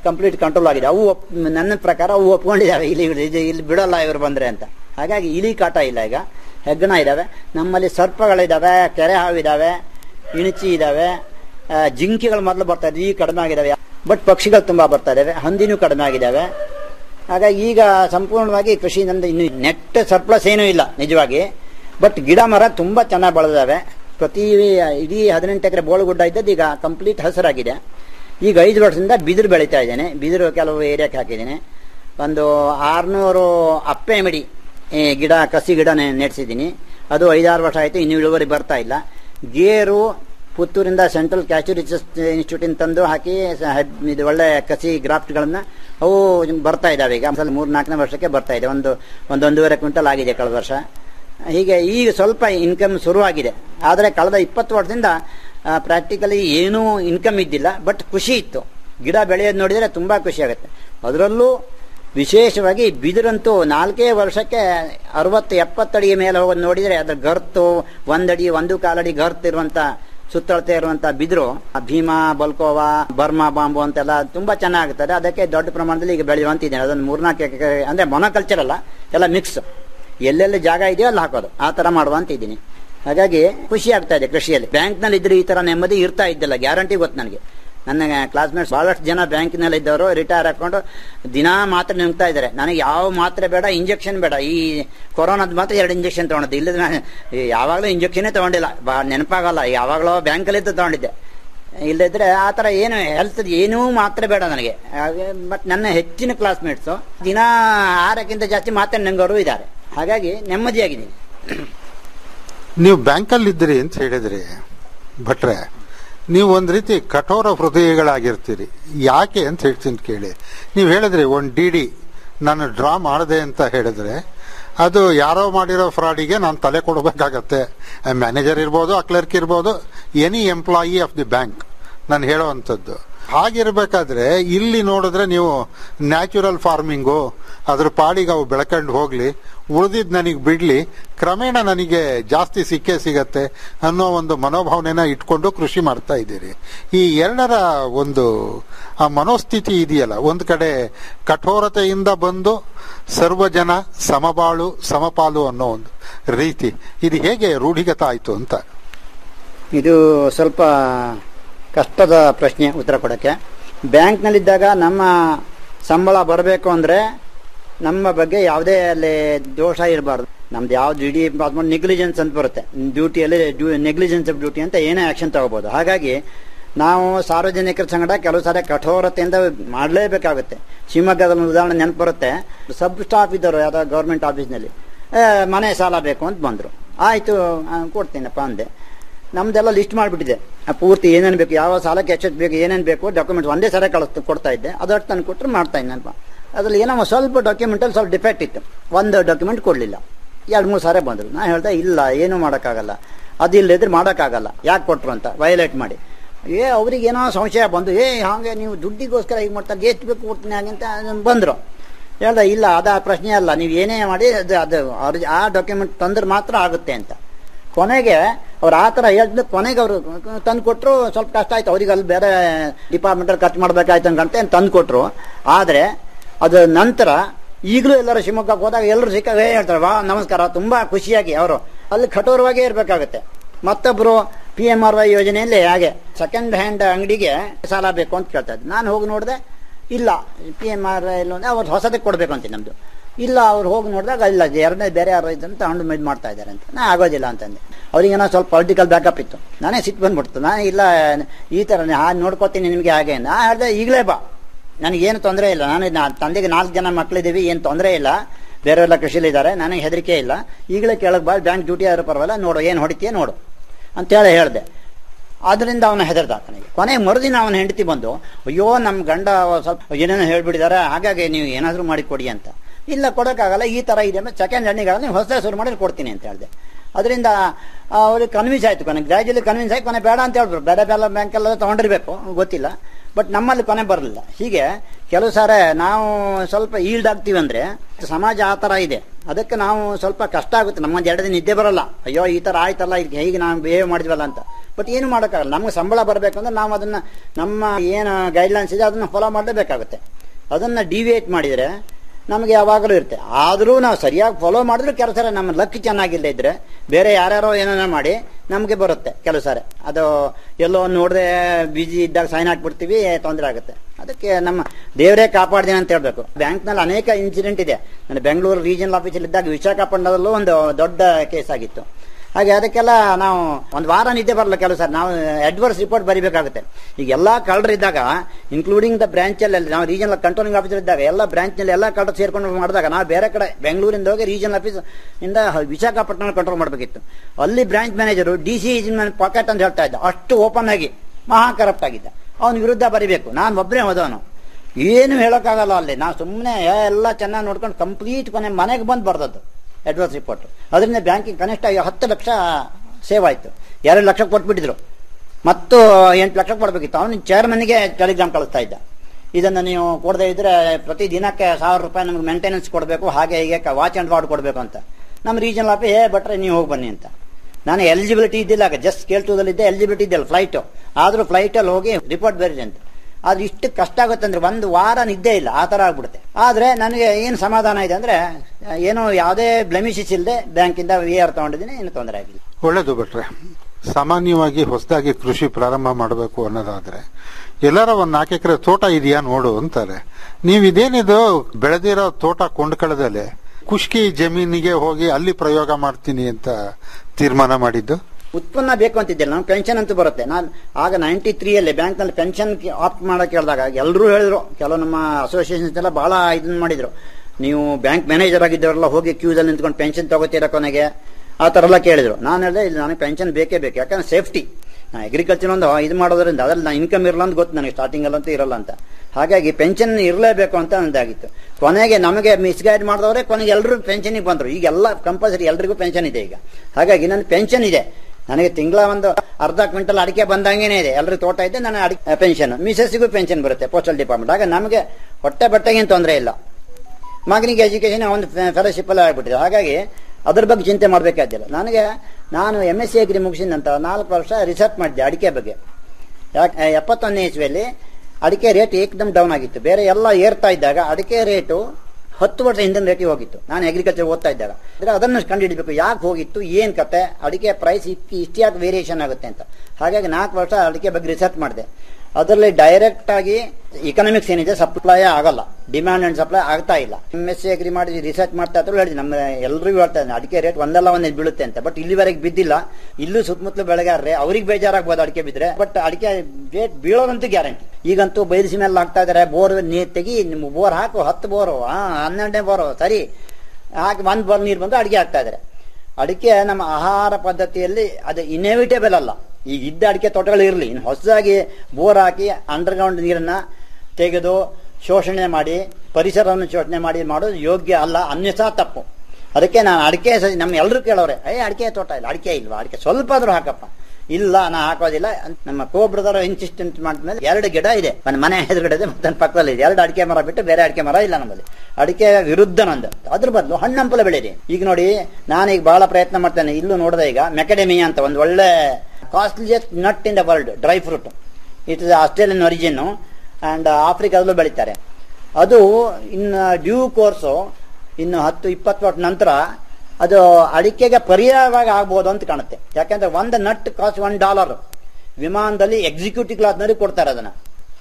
ಕಂಪ್ಲೀಟ್ ಕಂಟ್ರೋಲ್ ಆಗಿದೆ ಅವು ಒಪ್- ನನ್ನ ಪ್ರಕಾರ ಅವು ಒಪ್ಕೊಂಡಿದ್ದಾವೆ ಇಲ್ಲಿ ಇಲ್ಲಿ ಇಲ್ಲಿ ಬಿಡಲ್ಲ ಇವರು ಬಂದ್ರೆ ಅಂತ ಹಾಗಾಗಿ ಇಲಿ ಕಾಟ ಇಲ್ಲ ಈಗ ಹೆಗ್ಗಣ ಇದಾವೆ ನಮ್ಮಲ್ಲಿ ಸರ್ಪಗಳಿದಾವೆ ಕೆರೆ ಹಾವಿದಾವೆ ಇಣಚಿ ಇದಾವೆ ಆ, ಜಿಂಕೆಗಳು ಮೊದಲು ಬರ್ತಾ ಇದ್ವಿ ಈಗ ಕಡಿಮೆ ಆಗಿದಾವೆ ಬಟ್ ಪಕ್ಷಿಗಳು ತುಂಬಾ ಬರ್ತಾ ಇದಾವೆ ಹಂದಿನೂ ಕಡಿಮೆ ಆಗಿದಾವೆ ಹಾಗಾಗಿ ಈಗ ಸಂಪೂರ್ಣವಾಗಿ ಕೃಷಿ ನಮ್ದು ಇನ್ನು ನೆಟ್ ಸರ್ಪ್ಲಸ್ ಏನೂ ಇಲ್ಲ ನಿಜವಾಗಿ ಬಟ್ ಗಿಡ ಮರ ತುಂಬಾ ಚೆನ್ನಾಗಿ ಬೆಳೆದಿದ್ದಾವೆ ಪ್ರತಿ ಇಡೀ ಹದಿನೆಂಟು ಎಕರೆ ಬೋಳುಗುಡ್ಡ ಇದ್ದದ್ದು ಈಗ ಕಂಪ್ಲೀಟ್ ಹಸಿರಾಗಿದೆ ಈಗ ಐದು ವರ್ಷದಿಂದ ಬಿದಿರು ಬೆಳೀತಾ ಇದ್ದೇನೆ ಬಿದಿರು ಕೆಲವು ಏರಿಯಾಕ್ಕೆ ಹಾಕಿದ್ದೇನೆ ಒಂದು ಆರ್ನೂರು ಅಪ್ಪೆ ಮಿಡಿ ಈ ಗಿಡ ಕಸಿ ಗಿಡ ನೆಡ್ಸಿದ್ದೀನಿ ಅದು ಐದಾರು ವರ್ಷ ಆಯಿತು ಇನ್ನು ಇಳುವರಿ ಬರ್ತಾ ಇಲ್ಲ ಗೇರು ಪುತ್ತೂರಿಂದ ಸೆಂಟ್ರಲ್ ಕ್ಯಾಚು ರಿಸರ್ಚ್ ಇನ್ಸ್ಟಿಟ್ಯೂಟಿಂದ ತಂದು ಹಾಕಿ ಸ- ಹೆಡ್- ಇದು ಒಳ್ಳೆ ಕಸಿ ಗ್ರಾಫ್ಟ್ಗಳನ್ನ ಅವು ಬರ್ತಾ ಇದಾವೆ ಈಗ ಒಂದ್ಸಲ ಮೂರು ನಾಲ್ಕನೇ ವರ್ಷಕ್ಕೆ ಬರ್ತಾ ಇದೆ ಒಂದು ಒಂದು ಒಂದೂವರೆ ಕ್ವಿಂಟಲ್ ಆಗಿದೆ ಕಳೆದ ವರ್ಷ ಹೀಗೆ ಈಗ ಸ್ವಲ್ಪ ಇನ್ಕಮ್ ಶುರುವಾಗಿದೆ ಆದರೆ ಕಳೆದ ಇಪ್ಪತ್ತು ವರ್ಷದಿಂದ ಪ್ರಾಕ್ಟಿಕಲಿ ಏನೂ ಇನ್ಕಮ್ ಇದ್ದಿಲ್ಲ ಬಟ್ ಖುಷಿ ಇತ್ತು ಗಿಡ ಬೆಳೆಯೋದು ನೋಡಿದರೆ ತುಂಬಾ ಖುಷಿ ಆಗುತ್ತೆ ಅದರಲ್ಲೂ ವಿಶೇಷವಾಗಿ ಬಿದಿರಂತೂ ನಾಲ್ಕೇ ವರ್ಷಕ್ಕೆ ಅರವತ್ತು ಎಪ್ಪತ್ತಡಿಗೆ ಮೇಲೆ ಹೋಗೋದು ನೋಡಿದರೆ ಅದ್ರ ಗರ್ತು ಒಂದಡಿ ಒಂದು ಕಾಲಡಿ ಗರ್ತ್ ಇರುವಂತ ಸುತ್ತಳತೆ ಇರುವಂತ ಬಿದಿರು ಆ ಭೀಮಾ ಬಲ್ಕೋವಾ ಬರ್ಮಾ ಬಾಂಬು ಅಂತೆಲ್ಲ ತುಂಬಾ ಚೆನ್ನಾಗುತ್ತದೆ ಅದಕ್ಕೆ ದೊಡ್ಡ ಪ್ರಮಾಣದಲ್ಲಿ ಈಗ ಬೆಳೆಯುವಂತಿದ್ದೇನೆ ಅದನ್ನು ಮೂರ್ನಾಲ್ಕು ಎಕರೆ ಅಂದ್ರೆ ಮೊನಕಲ್ಚರ್ ಅಲ್ಲ ಎಲ್ಲ ಮಿಕ್ಸ್ ಎಲ್ಲೆಲ್ಲಿ ಜಾಗ ಇದೆಯೋ ಅಲ್ಲಿ ಹಾಕೋದು ಆ ತರ ಮಾಡುವಂತ ಇದ್ದೀನಿ ಹಾಗಾಗಿ ಖುಷಿ ಆಗ್ತಾ ಇದೆ ಕೃಷಿಯಲ್ಲಿ ಬ್ಯಾಂಕ್ನಲ್ಲಿ ಇದ್ರೆ ಈ ತರ ನೆಮ್ಮದಿ ಇರ್ತಾ ಇದ್ದಿಲ್ಲ ಗ್ಯಾರಂಟಿ ಗೊತ್ತು ನನಗೆ ನನ್ನ ಕ್ಲಾಸ್ಮೇಟ್ಸ್ ಬಹಳಷ್ಟು ಜನ ಬ್ಯಾಂಕಿನಲ್ಲಿ ಇದ್ದವರು ರಿಟೈರ್ ಹಾಕೊಂಡು ದಿನಾ ಮಾತ್ರೆ ನುಂಗ್ತಾ ಇದ್ದಾರೆ ನನಗೆ ಯಾವ ಮಾತ್ರೆ ಬೇಡ ಇಂಜೆಕ್ಷನ್ ಬೇಡ ಈ ಕೊರೋನಾದ ಮಾತ್ರ ಎರಡು ಇಂಜೆಕ್ಷನ್ ತಗೊಂಡಿದ್ದೆ ಇಲ್ಲದ ನಾನು ಯಾವಾಗಲೂ ಇಂಜೆಕ್ಷನೇ ತಗೊಂಡಿಲ್ಲ ಬಾ ನೆನಪಾಗಲ್ಲ ಯಾವಾಗಲೋ ಬ್ಯಾಂಕಲ್ಲಿದ್ದು ತಗೊಂಡಿದ್ದೆ ಇಲ್ಲದಿದ್ರೆ ಆ ಥರ ಏನು ಹೆಲ್ತ್ ಏನೂ ಮಾತ್ರೆ ಬೇಡ ನನಗೆ ಬಟ್ ನನ್ನ ಹೆಚ್ಚಿನ ಕ್ಲಾಸ್ಮೇಟ್ಸು ದಿನ ಆರಕ್ಕಿಂತ ಜಾಸ್ತಿ ಮಾತ್ರೆ ನಂಗೋರು ಇದ್ದಾರೆ ಹಾಗಾಗಿ ನೆಮ್ಮದಿಯಾಗಿದ್ದೀನಿ ನೀವು ಬ್ಯಾಂಕಲ್ಲಿದ್ದೀರಿ ಅಂತ ಹೇಳಿದ್ರಿ ಭಟ್ರೆ ನೀವು ಒಂದು ರೀತಿ ಕಠೋರ ಹೃದಯಗಳಾಗಿರ್ತೀರಿ ಯಾಕೆ ಅಂತ ಹೇಳ್ತೀನಿ ಕೇಳಿ ನೀವು ಹೇಳಿದ್ರಿ ಒಂದು ಡಿ ಡಿ ನಾನು ಡ್ರಾ ಮಾಡಿದೆ ಅಂತ ಹೇಳಿದ್ರೆ ಅದು ಯಾರೋ ಮಾಡಿರೋ ಫ್ರಾಡಿಗೆ ನಾನು ತಲೆ ಕೊಡಬೇಕಾಗತ್ತೆ ಮ್ಯಾನೇಜರ್ ಇರ್ಬೋದು ಆ ಕ್ಲರ್ಕ್ ಇರ್ಬೋದು any employee of the bank ನಾನು ಹೇಳೋವಂಥದ್ದು ಹಾಗಿರ್ಬೇಕಾದ್ರೆ ಇಲ್ಲಿ ನೋಡಿದ್ರೆ ನೀವು ನ್ಯಾಚುರಲ್ ಫಾರ್ಮಿಂಗು ಅದ್ರ ಪಾಡಿಗೆ ಅವು ಬೆಳ್ಕೊಂಡು ಹೋಗ್ಲಿ ಉಳಿದಿದ್ ನನಗೆ ಬಿಡ್ಲಿ ಕ್ರಮೇಣ ನನಗೆ ಜಾಸ್ತಿ ಸಿಕ್ಕೇ ಸಿಗತ್ತೆ ಅನ್ನೋ ಒಂದು ಮನೋಭಾವನೆನ ಇಟ್ಕೊಂಡು ಕೃಷಿ ಮಾಡ್ತಾ ಇದ್ದೀರಿ ಈ ಎರಡರ ಒಂದು ಆ ಮನೋಸ್ಥಿತಿ ಇದೆಯಲ್ಲ ಒಂದು ಕಡೆ ಕಠೋರತೆಯಿಂದ ಬಂದು ಸರ್ವಜನ ಸಮಬಾಳು ಸಮಪಾಲು ಅನ್ನೋ ಒಂದು ರೀತಿ ಇದು ಹೇಗೆ ರೂಢಿಗತ ಆಯ್ತು ಅಂತ ಇದು ಸ್ವಲ್ಪ ಕಷ್ಟದ ಪ್ರಶ್ನೆ ಉತ್ತರ ಕೊಡೋಕ್ಕೆ ಬ್ಯಾಂಕ್ನಲ್ಲಿದ್ದಾಗ ನಮ್ಮ ಸಂಬಳ ಬರಬೇಕು ಅಂದರೆ ನಮ್ಮ ಬಗ್ಗೆ ಯಾವುದೇ ಅಲ್ಲಿ ದೋಷ ಇರಬಾರ್ದು ನಮ್ದು ಯಾವ್ದು ಡ್ಯೂಟಿ ನೆಗ್ಲಿಜೆನ್ಸ್ ಅಂತ ಬರುತ್ತೆ ಡ್ಯೂಟಿಯಲ್ಲಿ ನೆಗ್ಲಿಜೆನ್ಸ್ ಆಫ್ ಡ್ಯೂಟಿ ಅಂತ ಏನೇ ಆಕ್ಷನ್ ತಗೋಬಹುದು ಹಾಗಾಗಿ ನಾವು ಸಾರ್ವಜನಿಕರ ಸಂಗಡ ಕೆಲವು ಸಾರಿ ಕಠೋರತೆಯಿಂದ ಮಾಡಲೇಬೇಕಾಗುತ್ತೆ ಶಿವಮೊಗ್ಗದಲ್ಲಿ ಒಂದು ಉದಾಹರಣೆ ನೆನಪು ಬರುತ್ತೆ ಸಬ್ ಸ್ಟಾಫ್ ಇದ್ದರು ಯಾವುದೋ ಗೌರ್ಮೆಂಟ್ ಆಫೀಸ್ನಲ್ಲಿ "ಏ, ಮನೆ ಸಾಲ ಬೇಕು ಅಂತ ಬಂದರು ಆಯಿತು ಕೊಡ್ತೀನಪ್ಪ ಅಂದೆ ನಮ್ದೆಲ್ಲ ಲಿಸ್ಟ್ ಮಾಡಿಬಿಟ್ಟಿದೆ ಪೂರ್ತಿ ಏನೇನು ಬೇಕು ಯಾವ ಸಾಲಕ್ಕೆ ಎಷ್ಟೆಷ್ಟು ಬೇಕು ಏನೇನು ಬೇಕು ಡಾಕ್ಯುಮೆಂಟ್ಸ್ ಒಂದೇ ಸಲ ಕಳಿಸ್ ಕೊಡ್ತಾ ಇದ್ದೆ ಅದಷ್ಟು ತಂದು ಕೊಟ್ಟರೆ ಮಾಡ್ತಾ ಇದ್ದನಪ್ಪ ಅದ್ರಲ್ಲಿ ಏನೋ ಒಂದ್ ಸ್ವಲ್ಪ ಡಾಕ್ಯುಮೆಂಟಲ್ಲಿ ಸ್ವಲ್ಪ ಡಿಫೆಕ್ಟ್ ಇತ್ತು ಒಂದು ಡಾಕ್ಯುಮೆಂಟ್ ಕೊಡಲಿಲ್ಲ ಎರಡು ಮೂರು ಸಾರಿ ಬಂದರು ನಾನು ಹೇಳ್ದೆ ಇಲ್ಲ ಏನೂ ಮಾಡೋಕ್ಕಾಗಲ್ಲ ಅದಿಲ್ಲದಿದ್ರೆ ಮಾಡೋಕ್ಕಾಗಲ್ಲ ಯಾಕೆ ಕೊಟ್ರು ಅಂತ ವಯಲೇಟ್ ಮಾಡಿ ಏ ಅವ್ರಿಗೆ ಏನೋ ಸಂಶಯ ಬಂದು ಏ ಹಾಗೆ ನೀವು ದುಡ್ಡಿಗೋಸ್ಕರ ಈಗ ಮಾಡ್ತಾರೆ ಎಷ್ಟು ಬೇಕು ಕೊಡ್ತೀನಿ ಹಾಗೆ ಅಂತ ಬಂದರು ಹೇಳ್ದೆ ಇಲ್ಲ ಅದ ಪ್ರಶ್ನೆ ಅಲ್ಲ ನೀವು ಏನೇ ಮಾಡಿ ಅದು ಅದು ಅವ್ರಿಗೆ ಆ ಡಾಕ್ಯುಮೆಂಟ್ ತಂದ್ರೆ ಮಾತ್ರ ಆಗುತ್ತೆ ಅಂತ ಕೊನೆಗೆ ಅವ್ರು ಆ ಥರ ಹೇಳಿದ್ ಕೊನೆಗೆ ಅವರು ತಂದು ಕೊಟ್ಟರು ಸ್ವಲ್ಪ ಕಷ್ಟ ಆಯ್ತು ಅವ್ರಿಗೆ ಅಲ್ಲಿ ಬೇರೆ ಡಿಪಾರ್ಟ್ಮೆಂಟಲ್ಲಿ ಖರ್ಚು ಮಾಡ್ಬೇಕಾಯ್ತು ಅನ್ಕಂತ ತಂದು ಕೊಟ್ಟರು ಆದರೆ ಅದು ನಂತರ ಈಗಲೂ ಎಲ್ಲರೂ ಶಿವಮೊಗ್ಗಕ್ಕೆ ಹೋದಾಗ ಎಲ್ಲರೂ ಸಿಕ್ಕಾಗ ಏ ಹೇಳ್ತಾರೆ ವಾ ನಮಸ್ಕಾರ ತುಂಬ ಖುಷಿಯಾಗಿ ಅವರು ಅಲ್ಲಿ ಕಠೋರವಾಗೇ ಇರಬೇಕಾಗುತ್ತೆ ಮತ್ತೊಬ್ಬರು ಪಿ ಎಮ್ ಆರ್ ವೈ ಯೋಜನೆಯಲ್ಲಿ ಹಾಗೆ ಸೆಕೆಂಡ್ ಹ್ಯಾಂಡ್ ಅಂಗಡಿಗೆ ಸಾಲ ಬೇಕು ಅಂತ ಕೇಳ್ತಾ ಇದ್ದೆ ನಾನು ಹೋಗಿ ನೋಡಿದೆ ಇಲ್ಲ ಪಿ ಎಮ್ ಆರ್ ಇಲ್ಲ ಅಂದ್ರೆ ಅವ್ರು ಹೊಸದಕ್ಕೆ ಕೊಡಬೇಕು ಅಂತ ನಮ್ಮದು ಇಲ್ಲ ಅವ್ರು ಹೋಗಿ ನೋಡಿದಾಗ ಇಲ್ಲ ಎರಡನೇ ಬೇರೆ ಯಾರು ಇದ್ದಂತ ತಗೊಂಡು ಇದು ಮಾಡ್ತಾ ಇದ್ದಾರೆ ಅಂತ ನಾ ಆಗೋದಿಲ್ಲ ಅಂತಂದೆ ಅವ್ರಿಗೇನೋ ಸ್ವಲ್ಪ ಪೊಲಿಟಿಕಲ್ ಬ್ಯಾಕಪ್ ಇತ್ತು ನಾನೇ ಸಿಟ್ಟು ಬಂದ್ಬಿಡ್ತು ನಾನು ಇಲ್ಲ ಈ ಥರ ಹಾ ನೋಡ್ಕೋತೀನಿ ನಿಮಗೆ ಹಾಗೆ ನಾ ಹೇಳಿದೆ ಈಗಲೇ ಬಾ ನನಗೇನು ತೊಂದರೆ ಇಲ್ಲ ನಾನು ನಾ- ತಂದೆಗೆ ನಾಲ್ಕು ಜನ ಮಕ್ಕಳಿದ್ದೀವಿ ಏನು ತೊಂದರೆ ಇಲ್ಲ ಬೇರೆಯವೆಲ್ಲ ಕೃಷಿಲಿದ್ದಾರೆ ನನಗೆ ಹೆದರಿಕೆ ಇಲ್ಲ ಈಗಲೇ ಕೇಳಕ್ ಬಾ ಬ್ಯಾಂಕ್ ಡ್ಯೂಟಿ ಆದ್ರೂ ಪರವಾಗಿಲ್ಲ ನೋಡು ಏನು ಹೊಡಿತೀಯ ನೋಡು ಅಂತೇಳಿ ಹೇಳಿದೆ ಅದರಿಂದ ಅವನ ಹೆದರ್ದ ನನಗೆ ಕೊನೆ ಮರುದಿನ ಅವನ ಹೆಂಡತಿ ಬಂದು ಅಯ್ಯೋ ನಮ್ಮ ಗಂಡ ಸ್ವಲ್ಪ ಏನೇನೋ ಹೇಳ್ಬಿಟ್ಟಿದ್ದಾರೆ ಹಾಗಾಗಿ ನೀವು ಏನಾದರೂ ಮಾಡಿ ಕೊಡಿ ಅಂತ ಇಲ್ಲ ಕೊಡೋಕ್ಕಾಗಲ್ಲ ಈ ಥರ ಇದೆ ಸೆಕೆಂಡ್ ಹ್ಯಾಂಡಿಗಾಗಲ್ಲ ನೀವು ಹೊಸದೇ ಶುರು ಮಾಡಿ ಕೊಡ್ತೀನಿ ಅಂತ ಹೇಳಿದೆ ಅದರಿಂದ ಅವ್ರಿಗೆ ಕನ್ವಿನ್ಸ್ ಆಯಿತು ಕೊನೆ ಗ್ರಾಜುಲಿ ಕನ್ವಿನ್ಸ್ ಆಗಿ ಕೊನೆ ಬೇಡ ಅಂತ ಹೇಳಿದ್ರು ಬೇರೆ ಬೇರೆ ಬ್ಯಾಂಕೆಲ್ಲ ತೊಗೊಂಡಿರ್ಬೇಕು ಗೊತ್ತಿಲ್ಲ ಬಟ್ ನಮ್ಮಲ್ಲಿ ಕೊನೆ ಬರಲಿಲ್ಲ ಹೀಗೆ ಕೆಲವು ಸಾರಿ ನಾವು ಸ್ವಲ್ಪ ಈಲ್ಡ್ ಆಗ್ತೀವಿ ಅಂದರೆ ಸಮಾಜ ಆ ಥರ ಇದೆ ಅದಕ್ಕೆ ನಾವು ಸ್ವಲ್ಪ ಕಷ್ಟ ಆಗುತ್ತೆ ನಮ್ಮೊಂದು ಎರಡು ದಿನ ನಿದ್ದೆ ಬರಲ್ಲ ಅಯ್ಯೋ ಈ ಥರ ಆಯ್ತಲ್ಲ ಇದಕ್ಕೆ ಹೇಗೆ ನಾವು ಬಿಹೇವ್ ಮಾಡಿದ್ವಲ್ಲ ಅಂತ ಬಟ್ ಏನು ಮಾಡೋಕ್ಕಾಗಲ್ಲ ನಮ್ಗೆ ಸಂಬಳ ಬರಬೇಕಂದ್ರೆ ನಾವು ಅದನ್ನ ನಮ್ಮ ಏನು ಗೈಡ್ಲೈನ್ಸ್ ಇದೆ ಅದನ್ನ ಫಾಲೋ ಮಾಡಲೇಬೇಕಾಗುತ್ತೆ ಅದನ್ನ ಡಿವಿಯೇಟ್ ಮಾಡಿದರೆ ನಮಗೆ ಯಾವಾಗಲೂ ಇರುತ್ತೆ ಆದರೂ ನಾವು ಸರಿಯಾಗಿ ಫಾಲೋ ಮಾಡಿದ್ರು ಕೆಲವು ಸಲ ನಮ್ಮ ಲಕ್ ಚೆನ್ನಾಗಿಲ್ಲದೆ ಇದ್ರೆ ಬೇರೆ ಯಾರ್ಯಾರೋ ಏನೋ ಮಾಡಿ ನಮಗೆ ಬರುತ್ತೆ ಕೆಲವು ಸಾರಿ ಅದು ಎಲ್ಲೋ ನೋಡದೆ ಬಿಜಿ ಇದ್ದಾಗ ಸೈನ್ ಹಾಕ್ಬಿಡ್ತೀವಿ ತೊಂದರೆ ಆಗುತ್ತೆ ಅದಕ್ಕೆ ನಮ್ಮ ದೇವರೇ ಕಾಪಾಡ್ದೇನೆ ಅಂತ ಹೇಳ್ಬೇಕು ಬ್ಯಾಂಕ್ನಲ್ಲಿ ಅನೇಕ ಇನ್ಸಿಡೆಂಟ್ ಇದೆ ನಾನು ಬೆಂಗಳೂರು ರೀಜನಲ್ ಆಫೀಸಲ್ಲಿ ಇದ್ದಾಗ ವಿಶಾಖಪಟ್ಟಣದಲ್ಲೂ ಒಂದು ದೊಡ್ಡ ಕೇಸ್ ಆಗಿತ್ತು ಹಾಗೆ ಅದಕ್ಕೆಲ್ಲ ನಾವು ಒಂದು ವಾರ ನಿದ್ದೆ ಬರಲ್ಲ ಕೆಲವು ಸರ್ ನಾವು ಅಡ್ವರ್ಸ್ ರಿಪೋರ್ಟ್ ಬರಿಬೇಕಾಗುತ್ತೆ ಈಗ ಎಲ್ಲಾ ಕಳ್ಳರು ಇದ್ದಾಗ ಇನ್ಕ್ಲೂಡಿಂಗ್ ದ ಬ್ರಾಂಚಲ್ಲಿ ನಾವು ರೀಜನಲ್ ಕಂಟ್ರೋಲಿಂಗ್ ಆಫೀಸರ್ ಇದ್ದಾಗ ಎಲ್ಲ ಬ್ರಾಂಚ್ನಲ್ಲಿ ಎಲ್ಲ ಕಳ್ಳರು ಸೇರ್ಕೊಂಡು ಮಾಡಿದಾಗ ನಾವು ಬೇರೆ ಕಡೆ ಬೆಂಗಳೂರಿಂದ ಹೋಗಿ ರೀಜನಲ್ ಆಫೀಸ್ ಇಂದ ವಿಶಾಖಪಟ್ಟಣ ಕಂಟ್ರೋಲ್ ಮಾಡಬೇಕಿತ್ತು ಅಲ್ಲಿ branch manager D C pocket ಅಂತ ಹೇಳ್ತಾ ಇದ್ದ ಅಷ್ಟು ಓಪನ್ ಆಗಿ ಮಹಾ ಕರಪ್ಟ್ ಆಗಿದ್ದ ಅವನ ವಿರುದ್ಧ ಬರಿಬೇಕು ನಾನು ಒಬ್ಬನೇ ಹೋದವನು ಏನು ಹೇಳೋಕ್ಕಾಗಲ್ಲ ಅಲ್ಲಿ ನಾವು ಸುಮ್ಮನೆ ಎಲ್ಲ ಚೆನ್ನಾಗಿ ನೋಡ್ಕೊಂಡು ಕಂಪ್ಲೀಟ್ ಕೊನೆ ಮನೆಗೆ ಬಂದು ಬರ್ದದ್ದು ಅಡ್ವಾನ್ಸ್ ರಿಪೋರ್ಟ್ ಅದರಿಂದ ಬ್ಯಾಂಕಿಂಗ್ ಕನಿಷ್ಠ ಹತ್ತು ಲಕ್ಷ ಸೇವ್ ಆಯಿತು ಎರಡು ಲಕ್ಷ ಕೊಟ್ಬಿಟ್ಟಿದ್ರು ಮತ್ತು ಎಂಟು ಲಕ್ಷ ಕೊಡಬೇಕಿತ್ತು ಅವನು ಚೇರ್ಮನ್ಗೆ ಟೆಲಿಗ್ರಾಮ್ ಕಳಿಸ್ತಾ ಇದ್ದ ಇದನ್ನು ನೀವು ಕೊಡದೇ ಇದ್ರೆ ಪ್ರತಿ ದಿನಕ್ಕೆ ಸಾವಿರ ರೂಪಾಯಿ ನಮಗೆ ಮೇಂಟೆನೆನ್ಸ್ ಕೊಡಬೇಕು ಹಾಗೆ ಹೀಗೆ ವಾಚ್ ಆ್ಯಂಡ್ ವಾರ್ಡ್ ಕೊಡಬೇಕು ಅಂತ ನಮ್ಮ ರೀಜನಲ್ ಆಫೀಸ್ ಏ ಬಟ್ರೆ ನೀವು ಹೋಗಿ ಬನ್ನಿ ಅಂತ ನಾನು ಎಲಿಜಿಬಿಲಿಟಿ ಇದ್ದಿಲ್ಲ ಜಸ್ಟ್ ಕೇಳ್ತುದಲ್ಲಿದ್ದೆ ಎಲಿಜಿಬಿಲಿಟಿ ಇದೆಯಲ್ಲ ಫ್ಲೈಟು ಆದರೂ ಫ್ಲೈಟಲ್ಲಿ ಹೋಗಿ ರಿಪೋರ್ಟ್ ಬರೀರಿ ಅಂತ ಆದ್ರೆ ಇಷ್ಟು ಕಷ್ಟ ಆಗುತ್ತೆ ಅಂದ್ರೆ ಒಂದು ವಾರ ನಿದ್ದೆ ಇಲ್ಲ ಆ ಥರ ಆಗ್ಬಿಡುತ್ತೆ ಆದರೆ ನನಗೆ ಏನು ಸಮಾಧಾನ ಇದೆ ಅಂದ್ರೆ ಏನೋ ಯಾವುದೇ ಬ್ಲೆಮಿಶಸ್ ಇಲ್ಲದೆ ಬ್ಯಾಂಕಿಂದ ವಿ ಆರ್ ತಗೊಂಡಿದ್ದೀನಿ ಏನು ತೊಂದರೆ ಆಗಿಲ್ಲ ಒಳ್ಳೇದು ಬಿಟ್ರೆ ಸಾಮಾನ್ಯವಾಗಿ ಹೊಸದಾಗಿ ಕೃಷಿ ಪ್ರಾರಂಭ ಮಾಡಬೇಕು ಅನ್ನೋದಾದ್ರೆ ಎಲ್ಲರ ಒಂದ್ ನಾಲ್ಕು ಎಕರೆ ತೋಟ ಇದೆಯಾ ನೋಡು ಅಂತಾರೆ ನೀವು ಇದೇನಿದು ಬೆಳೆದಿರೋ ತೋಟ ಕೊಂಡ್ಕೊಳ್ಳದಲ್ಲೇ ಖುಷ್ಕಿ ಜಮೀನಿಗೆ ಹೋಗಿ ಅಲ್ಲಿ ಪ್ರಯೋಗ ಮಾಡ್ತೀನಿ ಅಂತ ತೀರ್ಮಾನ ಮಾಡಿದ್ದು ಉತ್ಪನ್ನ ಬೇಕು ಅಂತಿದ್ದಿಲ್ಲ ನಾವು ಪೆನ್ಷನ್ ಅಂತೂ ಬರುತ್ತೆ ನಾನು ಆಗ ನೈಂಟಿ ತ್ರೀಯಲ್ಲಿ ಬ್ಯಾಂಕ್ನಲ್ಲಿ ಪೆನ್ಷನ್ ಆಪ್ಟ್ ಮಾಡಕ್ಕೆ ಹೇಳಿದಾಗ ಎಲ್ಲರೂ ಹೇಳಿದ್ರು ಕೆಲವು ನಮ್ಮ ಅಸೋಸಿಯೇಷನ್ಸ್ ಎಲ್ಲ ಬಹಳ ಇದನ್ನ ಮಾಡಿದ್ರು ನೀವು ಬ್ಯಾಂಕ್ ಮ್ಯಾನೇಜರ್ ಆಗಿದ್ದವರೆಲ್ಲ ಹೋಗಿ ಕ್ಯೂಸಲ್ಲಿ ನಿಂತ್ಕೊಂಡು ಪೆನ್ಷನ್ ತಗೋತೀರ ಕೊನೆಗೆ ಆ ಥರ ಎಲ್ಲ ಕೇಳಿದ್ರು ನಾನು ಹೇಳಿದೆ ಇಲ್ಲಿ ನನಗೆ ಪೆನ್ಷನ್ ಬೇಕೇ ಬೇಕು ಯಾಕಂದ್ರೆ ಸೇಫ್ಟಿ ನಾ ಅಗ್ರಿಕಲ್ಚರ್ ಒಂದು ಇದು ಮಾಡೋದ್ರಿಂದ ಅದ್ರಲ್ಲಿ ನಾನು ಇನ್ಕಮ್ ಇರಲ್ಲ ಅಂತ ಗೊತ್ತು ನನಗೆ ಸ್ಟಾರ್ಟಿಂಗ್ ಅಲ್ಲಂತೂ ಇರಲ್ಲ ಅಂತ ಹಾಗಾಗಿ ಪೆನ್ಷನ್ ಇರಲೇಬೇಕು ಅಂತ ನಂದಾಗಿತ್ತು ಕೊನೆಗೆ ನಮಗೆ ಮಿಸ್ಗೈಡ್ ಮಾಡಿದವರೇ ಕೊನೆಗೆ ಎಲ್ಲರೂ ಪೆನ್ಷನಿಗೆ ಬಂದರು ಈಗ ಎಲ್ಲ ಕಂಪಲ್ಸರಿ ಎಲ್ರಿಗೂ ಪೆನ್ಷನ್ ಇದೆ ಈಗ ಹಾಗಾಗಿ ನನ್ನ ಪೆನ್ಷನ್ ಇದೆ ನನಗೆ ತಿಂಗಳ ಒಂದು ಅರ್ಧ ಕ್ವಿಂಟಲ್ ಅಡಿಕೆ ಬಂದಂಗೇನೆ ಇದೆ ಎಲ್ಲರೂ ತೋಟ ಇದೆ ನನ್ನ ಅಡಿಕೆ ಪೆನ್ಷನ್ ಮಿಸಸ್ಸಿಗೂ ಪೆನ್ಷನ್ ಬರುತ್ತೆ ಪೋಸ್ಟಲ್ ಡಿಪಾರ್ಟ್ಮೆಂಟ್ ಆಗ ನಮಗೆ ಹೊಟ್ಟೆ ಬಟ್ಟೆಗೇನು ತೊಂದರೆ ಇಲ್ಲ ಮಗನಿಗೆ ಎಜುಕೇಶನ್ ಒಂದು ಫೆಲೋಶಿಪ್ ಎಲ್ಲ ಆಗ್ಬಿಟ್ಟಿದೆ ಹಾಗಾಗಿ ಅದ್ರ ಬಗ್ಗೆ ಚಿಂತೆ ಮಾಡಬೇಕಾದಿಲ್ಲ ನನಗೆ ನಾನು ಎಮ್ ಎಸ್ ಸಿ ಅಗ್ರಿ ಮುಗಿಸಿದ ನಂತರ ನಾಲ್ಕು ವರ್ಷ ರಿಸರ್ಚ್ ಮಾಡಿದ್ದೆ ಅಡಿಕೆ ಬಗ್ಗೆ ಯಾಕೆ ಎಪ್ಪತ್ತೊಂದನೇ ಇಸ್ವಿಯಲ್ಲಿ ಅಡಿಕೆ ರೇಟ್ ಏಕ್ದಮ್ ಡೌನ್ ಆಗಿತ್ತು ಬೇರೆ ಎಲ್ಲ ಏರ್ತಾ ಇದ್ದಾಗ ಅಡಿಕೆ ರೇಟು ಹತ್ತು ವರ್ಷ ಹಿಂದಿನ ರೇಟಿಗೆ ಹೋಗಿತ್ತು ನಾನು ಅಗ್ರಿಕಲ್ಚರ್ ಓದ್ತಾ ಇದ್ದಾಗ ಅಂದ್ರೆ ಅದನ್ನು ಕಂಡುಹಿಡಬೇಕು ಯಾಕೆ ಹೋಗಿತ್ತು ಏನ್ ಕತೆ ಅಡಿಕೆ ಪ್ರೈಸ್ ಇಕ್ಕಿ ಇಷ್ಟು ಯಾಕೆ ವೇರಿಯೇಷನ್ ಆಗುತ್ತೆ ಅಂತ ಹಾಗಾಗಿ ನಾಲ್ಕು ವರ್ಷ ಅಡಿಕೆ ಬಗ್ಗೆ ರಿಸರ್ಚ್ ಮಾಡಿದೆ ಅದರಲ್ಲಿ ಡೈರೆಕ್ಟ್ ಆಗಿ ಇಕನಾಮಿಕ್ಸ್ ಏನಿದೆ ಸಪ್ಲೈ ಆಗಲ್ಲ ಡಿಮ್ಯಾಂಡ್ ಅಂಡ್ ಸಪ್ಲೈ ಆಗ್ತಾ ಇಲ್ಲ ಎಮ್ ಎಸ್ ಸಿ ಅಗ್ರಿ ಮಾಡಿ ರಿಸರ್ಚ್ ಮಾಡ್ತಾ ಇದ್ರು ಹೇಳಿದ್ವಿ ನಮ್ಮ ಎಲ್ಲರಿಗೂ ಹೇಳ್ತಾ ಇದ್ದೀನಿ ಅಡಿಕೆ ರೇಟ್ ಒಂದಲ್ಲ ಒಂದೇ ಬೀಳುತ್ತೆ ಅಂತ ಬಟ್ ಇಲ್ಲಿವರೆಗೆ ಬಿದ್ದಿಲ್ಲ ಇಲ್ಲೂ ಸುತ್ತಮುತ್ತಲು ಬೆಳೆಗಾರರೆ ಅವ್ರಿಗೆ ಬೇಜಾರಾಗ್ಬೋದು ಅಡಿಕೆ ಬಿದ್ರೆ ಬಟ್ ಅಡಿಕೆ ರೇಟ್ ಬೀಳೋದಂತೂ ಗ್ಯಾರಂಟಿ ಈಗಂತೂ ಬಯಲಿಸಿ ಮೇಲೆ ಆಗ್ತಾ ಇದಾರೆ ಬೋರ್ ನೀರು ತೆಗಿ ನಿಮ್ಮ ಬೋರ್ ಹಾಕು ಹತ್ತು ಬೋರು ಹಾ ಹನ್ನೆರಡನೇ ಬೋರು ಸರಿ ಹಾಕಿ ಒಂದು ಬೋರ್ ನೀರು ಬಂದು ಅಡಿಕೆ ಹಾಕ್ತಾ ಇದಾರೆ ಅಡಿಕೆ ನಮ್ಮ ಆಹಾರ ಪದ್ಧತಿಯಲ್ಲಿ ಅದು ಇನ್ಎವಿಟೇಬಲ್ ಅಲ್ಲ ಈಗ ಇದ್ದ ಅಡಿಕೆ ತೋಟಗಳು ಇರಲಿ ಇನ್ನು ಹೊಸದಾಗಿ ಬೋರ್ ಹಾಕಿ ಅಂಡರ್ಗ್ರೌಂಡ್ ನೀರನ್ನ ತೆಗೆದು ಶೋಷಣೆ ಮಾಡಿ ಪರಿಸರವನ್ನು ಶೋಷಣೆ ಮಾಡಿ ಮಾಡೋದು ಯೋಗ್ಯ ಅಲ್ಲ ಅನ್ಯಸಾ ತಪ್ಪು ಅದಕ್ಕೆ ನಾನು ಅಡಿಕೆ ಸಸಿ ನಮ್ಮ ಎಲ್ಲರೂ ಕೇಳೋರೆ ಏ ಅಡಿಕೆ ತೋಟ ಇಲ್ಲ ಅಡಿಕೆ ಇಲ್ವಾ ಅಡಿಕೆ ಸ್ವಲ್ಪ ಆದ್ರೂ ಹಾಕಪ್ಪ ಇಲ್ಲ ನಾ ಹಾಕೋದಿಲ್ಲ ಅಂತ ನಮ್ಮ ಕೋ ಬ್ರದರ್ ಇನ್ಸಿಸ್ಟೆಂಟ್ ಮಾಡಿದ್ಮೇಲೆ ಎರಡು ಗಿಡ ಇದೆ ನನ್ನ ಮನೆ ಎದುರುಗಡೆ ಇದೆ ಮತ್ತೆ ನನ್ನ ಪಕ್ಕದಲ್ಲಿ ಇದೆ ಎರಡು ಅಡಿಕೆ ಮರ ಬಿಟ್ಟು ಬೇರೆ ಅಡಿಕೆ ಮರ ಇಲ್ಲ ನಮ್ಮಲ್ಲಿ ಅಡಿಕೆ ವಿರುದ್ಧ ನಂದು ಅದ್ರ ಬದಲು ಹಣ್ಣಂಪಲ ಬೆಳೀರಿ ಈಗ ನೋಡಿ ನಾನೀಗ ಬಹಳ ಪ್ರಯತ್ನ ಮಾಡ್ತೇನೆ ಇಲ್ಲೂ ನೋಡಿದೆ ಈಗ ಮೆಕಡೆಮಿಯಾ ಅಂತ ಒಂದು ಒಳ್ಳೆ costliest nut in the world dry fruit it is Australian origin and ಆಫ್ರಿಕಾದಲ್ಲೂ ಬೆಳೀತಾರೆ ಅದು ಇನ್ನು ಡ್ಯೂ ಕೋರ್ಸು ಇನ್ನು ಹತ್ತು ಇಪ್ಪತ್ತು ವರ್ಷ ನಂತರ ಅದು ಅಡಿಕೆಗೆ ಪರ್ಯಾಯವಾಗಿ ಆಗ್ಬೋದು ಅಂತ ಕಾಣುತ್ತೆ ಯಾಕಂದ್ರೆ ಒಂದು ನಟ್ ಕಾಸ್ಟ್ ಒನ್ ಡಾಲರ್ ವಿಮಾನದಲ್ಲಿ ಎಕ್ಸಿಕ್ಯೂಟಿವ್ ಕ್ಲಾಸ್ನವ್ರಿಗೆ ಕೊಡ್ತಾರೆ ಅದನ್ನ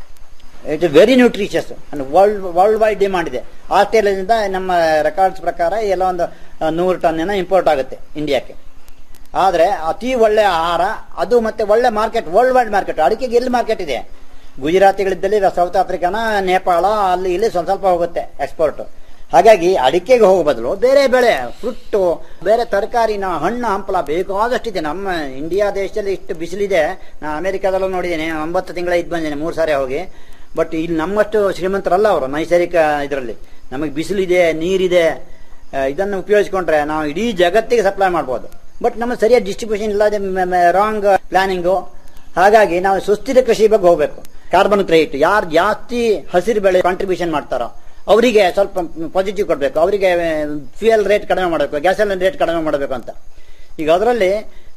it very nutritious and world worldwide demand ಇದೆ ಆಸ್ಟ್ರೇಲಿಯಾದಿಂದ ನಮ್ಮ ರೆಕಾರ್ಡ್ಸ್ ಪ್ರಕಾರ ಎಲ್ಲ ಒಂದು ನೂರು ಟನ್ ಏನೋ ಇಂಪೋರ್ಟ್ ಆಗುತ್ತೆ ಇಂಡಿಯಾಕ್ಕೆ ಆದರೆ ಅತಿ ಒಳ್ಳೆ ಆಹಾರ ಅದು ಮತ್ತೆ ಒಳ್ಳೆ ಮಾರ್ಕೆಟ್ ವರ್ಲ್ಡ್ ವೈಡ್ ಮಾರ್ಕೆಟ್ ಅಡಿಕೆಗೆ ಎಲ್ಲಿ ಮಾರ್ಕೆಟ್ ಇದೆ ಗುಜರಾತಿಗಳಿದ್ದಲ್ಲಿ ಸೌತ್ ಆಫ್ರಿಕಾನ ನೇಪಾಳ ಅಲ್ಲಿ ಇಲ್ಲಿ ಸ್ವಲ್ಪ ಸ್ವಲ್ಪ ಹೋಗುತ್ತೆ ಎಕ್ಸ್ಪೋರ್ಟ್ ಹಾಗಾಗಿ ಅಡಿಕೆಗೆ ಹೋಗೋ ಬದಲು ಬೇರೆ ಬೆಳೆ ಫ್ರುಟ್ಟು ಬೇರೆ ತರಕಾರಿನ ಹಣ್ಣು ಹಂಪಲ ಬೇಕಾದಷ್ಟಿದೆ ನಮ್ಮ ಇಂಡಿಯಾ ದೇಶದಲ್ಲಿ ಇಷ್ಟು ಬಿಸಿಲಿದೆ ನಾನು ಅಮೆರಿಕಾದಲ್ಲೂ ನೋಡಿದ್ದೇನೆ ಒಂಬತ್ತು ತಿಂಗಳ ಇದ್ದು ಬಂದೇನೆ ಮೂರು ಸಾರಿ ಹೋಗಿ ಬಟ್ ಇಲ್ಲಿ ನಮ್ಮಷ್ಟು ಶ್ರೀಮಂತರಲ್ಲ ಅವರು ನೈಸರ್ಗಿಕ ಇದರಲ್ಲಿ ನಮಗೆ ಬಿಸಿಲಿದೆ ನೀರಿದೆ ಇದನ್ನು ಉಪಯೋಗಿಸ್ಕೊಂಡ್ರೆ ನಾವು ಇಡೀ ಜಗತ್ತಿಗೆ ಸಪ್ಲೈ ಮಾಡ್ಬೋದು ಬಟ್ ನಮ್ಮ ಸರಿಯಾದ ಡಿಸ್ಟ್ರಿಬ್ಯೂಷನ್ ಇಲ್ಲದೆ ರಾಂಗ್ ಪ್ಲಾನಿಂಗು ಹಾಗಾಗಿ ನಾವು ಸುಸ್ಥಿರ ಕೃಷಿ ಬಗ್ಗೆ ಹೋಗಬೇಕು ಕಾರ್ಬನ್ ಕ್ರೆಡಿಟ್ ಯಾರು ಜಾಸ್ತಿ ಹಸಿರು ಬೆಳೆ ಕಾಂಟ್ರಿಬ್ಯೂಷನ್ ಮಾಡ್ತಾರೋ ಅವರಿಗೆ ಸ್ವಲ್ಪ ಪಾಸಿಟಿವ್ ಕೊಡಬೇಕು ಅವರಿಗೆ ಫ್ಯೂಯಲ್ ರೇಟ್ ಕಡಿಮೆ ಮಾಡಬೇಕು ಗ್ಯಾಸೋಲಿನ್ ರೇಟ್ ಕಡಿಮೆ ಮಾಡಬೇಕು ಅಂತ ಈಗ ಅದರಲ್ಲಿ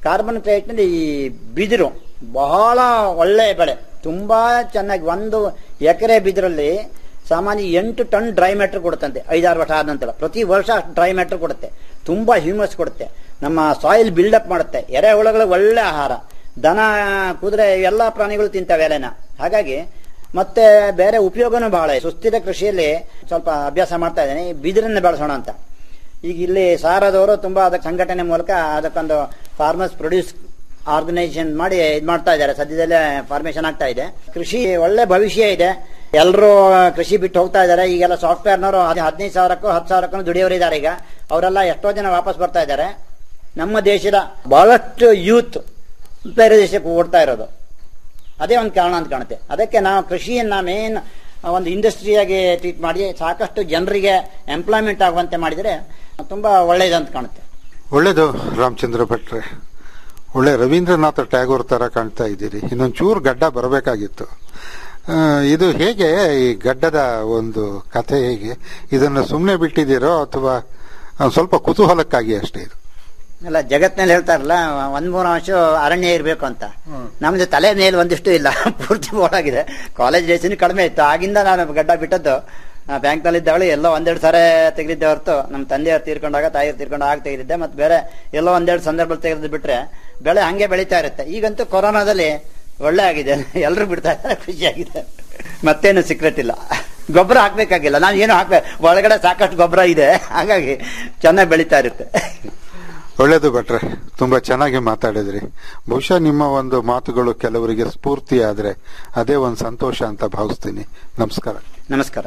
ಕಾರ್ಬನ್ ಕ್ರೆಡಿಟ್ನಲ್ಲಿ ಈ ಬಿದಿರು ಬಹಳ ಒಳ್ಳೆ ಬೆಳೆ ತುಂಬಾ ಚೆನ್ನಾಗಿ ಒಂದು ಎಕರೆ ಬಿದಿರಲ್ಲಿ ಸಾಮಾನ್ಯ ಎಂಟು ಟನ್ ಡ್ರೈ ಮ್ಯಾಟರ್ ಕೊಡುತ್ತಂತೆ ಐದಾರು ವರ್ಷ ಆದ ನಂತರ ಪ್ರತಿ ವರ್ಷ ಡ್ರೈ ಮ್ಯಾಟರ್ ಕೊಡುತ್ತೆ ತುಂಬಾ ಹ್ಯೂಮಸ್ ಕೊಡುತ್ತೆ ನಮ್ಮ ಸಾಯಿಲ್ ಬಿಲ್ಡಪ್ ಮಾಡುತ್ತೆ ಎರೆಹುಳಗಳಿಗೆ ಒಳ್ಳೆ ಆಹಾರ ದನ ಕುದುರೆ ಎಲ್ಲ ಪ್ರಾಣಿಗಳು ತಿಂತವೆ ಎಲೆನ ಹಾಗಾಗಿ ಮತ್ತೆ ಬೇರೆ ಉಪಯೋಗನೂ ಬಹಳ ಇದೆ. ಸುಸ್ಥಿರ ಕೃಷಿಯಲ್ಲಿ ಸ್ವಲ್ಪ ಅಭ್ಯಾಸ ಮಾಡ್ತಾ ಇದ್ದೇನೆ ಈ ಬಿದಿರನ್ನ ಬೆಳೆಸೋಣ ಅಂತ ಈಗ ಇಲ್ಲಿ ಸಾರದವರು ತುಂಬಾ ಅದಕ್ಕೆ ಸಂಘಟನೆ ಮೂಲಕ ಅದಕ್ಕೊಂದು ಫಾರ್ಮರ್ಸ್ ಪ್ರೊಡ್ಯೂಸ್ ಆರ್ಗನೈಸೇಷನ್ ಮಾಡಿ ಇದು ಮಾಡ್ತಾ ಇದ್ದಾರೆ ಸದ್ಯದಲ್ಲೇ ಫಾರ್ಮೇಶನ್ ಆಗ್ತಾ ಇದೆ ಕೃಷಿ ಒಳ್ಳೆ ಭವಿಷ್ಯ ಇದೆ ಎಲ್ಲರೂ ಕೃಷಿ ಬಿಟ್ಟು ಹೋಗ್ತಾ ಇದ್ದಾರೆ ಈಗೆಲ್ಲ ಸಾಫ್ಟ್ವೇರ್ನವರು ಹದಿನೈದು ಸಾವಿರಕ್ಕೂ ಹತ್ತು ಸಾವಿರಕ್ಕೂ ದುಡಿಯೋರು ಇದ್ದಾರೆ ಈಗ ಅವರೆಲ್ಲ ಎಷ್ಟೋ ಜನ ವಾಪಸ್ ಬರ್ತಾ ಇದ್ದಾರೆ ನಮ್ಮ ದೇಶದ ಬಹಳಷ್ಟು ಯೂತ್ ಬೇರೆ ದೇಶಕ್ಕೆ ಓಡ್ತಾ ಇರೋದು ಅದೇ ಒಂದು ಕಾರಣ ಅಂತ ಕಾಣುತ್ತೆ ಅದಕ್ಕೆ ನಾವು ಕೃಷಿಯನ್ನ ಮೇನ್ ಒಂದು ಇಂಡಸ್ಟ್ರಿಯಾಗಿ ಟ್ರೀಟ್ ಮಾಡಿ ಸಾಕಷ್ಟು ಜನರಿಗೆ ಎಂಪ್ಲಾಯ್ಮೆಂಟ್ ಆಗುವಂತೆ ಮಾಡಿದರೆ ತುಂಬಾ ಒಳ್ಳೇದಂತ ಕಾಣುತ್ತೆ ಒಳ್ಳೇದು ರಾಮಚಂದ್ರ ಭಟ್ರೆ ಒಳ್ಳೆ ರವೀಂದ್ರನಾಥ ಟ್ಯಾಗೋರ್ ತರ ಕಾಣ್ತಾ ಇದ್ದೀರಿ ಇನ್ನೊಂದು ಚೂರು ಗಡ್ಡ ಬರಬೇಕಾಗಿತ್ತು ಆ, ಇದು ಹೇಗೆ ಈ ಗಡ್ಡದ ಒಂದು ಕಥೆ ಹೇಗೆ ಇದನ್ನು ಸುಮ್ಮನೆ ಬಿಟ್ಟಿದ್ದೀರೋ ಅಥವಾ ಆ, ಸ್ವಲ್ಪ ಕುತೂಹಲಕ್ಕಾಗಿ ಅಷ್ಟೇ ಇದು ಅಲ್ಲ ಜಗತ್ನಲ್ಲಿ ಹೇಳ್ತಾರಲ್ಲ ಒಂದ್ ಮೂರು ಅಂಶ ಅರಣ್ಯ ಇರಬೇಕು ಅಂತ ನಮ್ದು ತಲೆ ಮೇಲೆ ಒಂದಿಷ್ಟು ಇಲ್ಲ ಪೂರ್ತಿ ಬೋಳಾಗಿದೆ ಕಾಲೇಜ್ ಡೇಸಿನ ಕಡಿಮೆ ಇತ್ತು ಆಗಿಂದ ನಾನು ಗಡ್ಡ ಬಿಟ್ಟದ್ದು ಬ್ಯಾಂಕ್ ನಲ್ಲಿ ಇದ್ದಾವಳು ಎಲ್ಲೋ ಒಂದೆರಡು ಸಾರಿ ತೆಗೆದಿದ್ದೆ ಹೊರತು ನಮ್ಮ ತಂದೆಯವ್ರು ತೀರ್ಕೊಂಡಾಗ ತಾಯಿಯವ್ರು ತೀರ್ಕೊಂಡಾಗ ಆಗ ತೆಗೆದಿದ್ದೆ ಮತ್ತೆ ಬೇರೆ ಎಲ್ಲೋ ಒಂದೆರಡು ಸಂದರ್ಭದಲ್ಲಿ ತೆಗೆದು ಬಿಟ್ರೆ ಬೆಳೆ ಹಂಗೆ ಬೆಳೀತಾ ಇರುತ್ತೆ ಈಗಂತೂ ಕೊರೋನಾದಲ್ಲಿ ಒಳ್ಳೆ ಆಗಿದೆ ಎಲ್ಲರೂ ಬಿಡ್ತಾ ಇದ್ದಾರೆ ಖುಷಿಯಾಗಿದೆ ಮತ್ತೇನು ಸೀಕ್ರೆಟ್ ಇಲ್ಲ ಗೊಬ್ಬರ ಹಾಕ್ಬೇಕಾಗಿಲ್ಲ ನಾನು ಏನು ಹಾಕ್ಬೇಕು ಒಳಗಡೆ ಸಾಕಷ್ಟು ಗೊಬ್ಬರ ಇದೆ ಹಾಗಾಗಿ ಚೆನ್ನಾಗಿ ಬೆಳೀತಾ ಇರುತ್ತೆ ಒಳ್ಳೇದು ಭಟ್ರೆ ತುಂಬಾ ಚೆನ್ನಾಗಿ ಮಾತಾಡಿದ್ರಿ ಬಹುಶಃ ನಿಮ್ಮ ಒಂದು ಮಾತುಗಳು ಕೆಲವರಿಗೆ ಸ್ಫೂರ್ತಿ ಆದ್ರೆ ಅದೇ ಒಂದು ಸಂತೋಷ ಅಂತ ಭಾವಿಸ್ತೀನಿ ನಮಸ್ಕಾರ ನಮಸ್ಕಾರ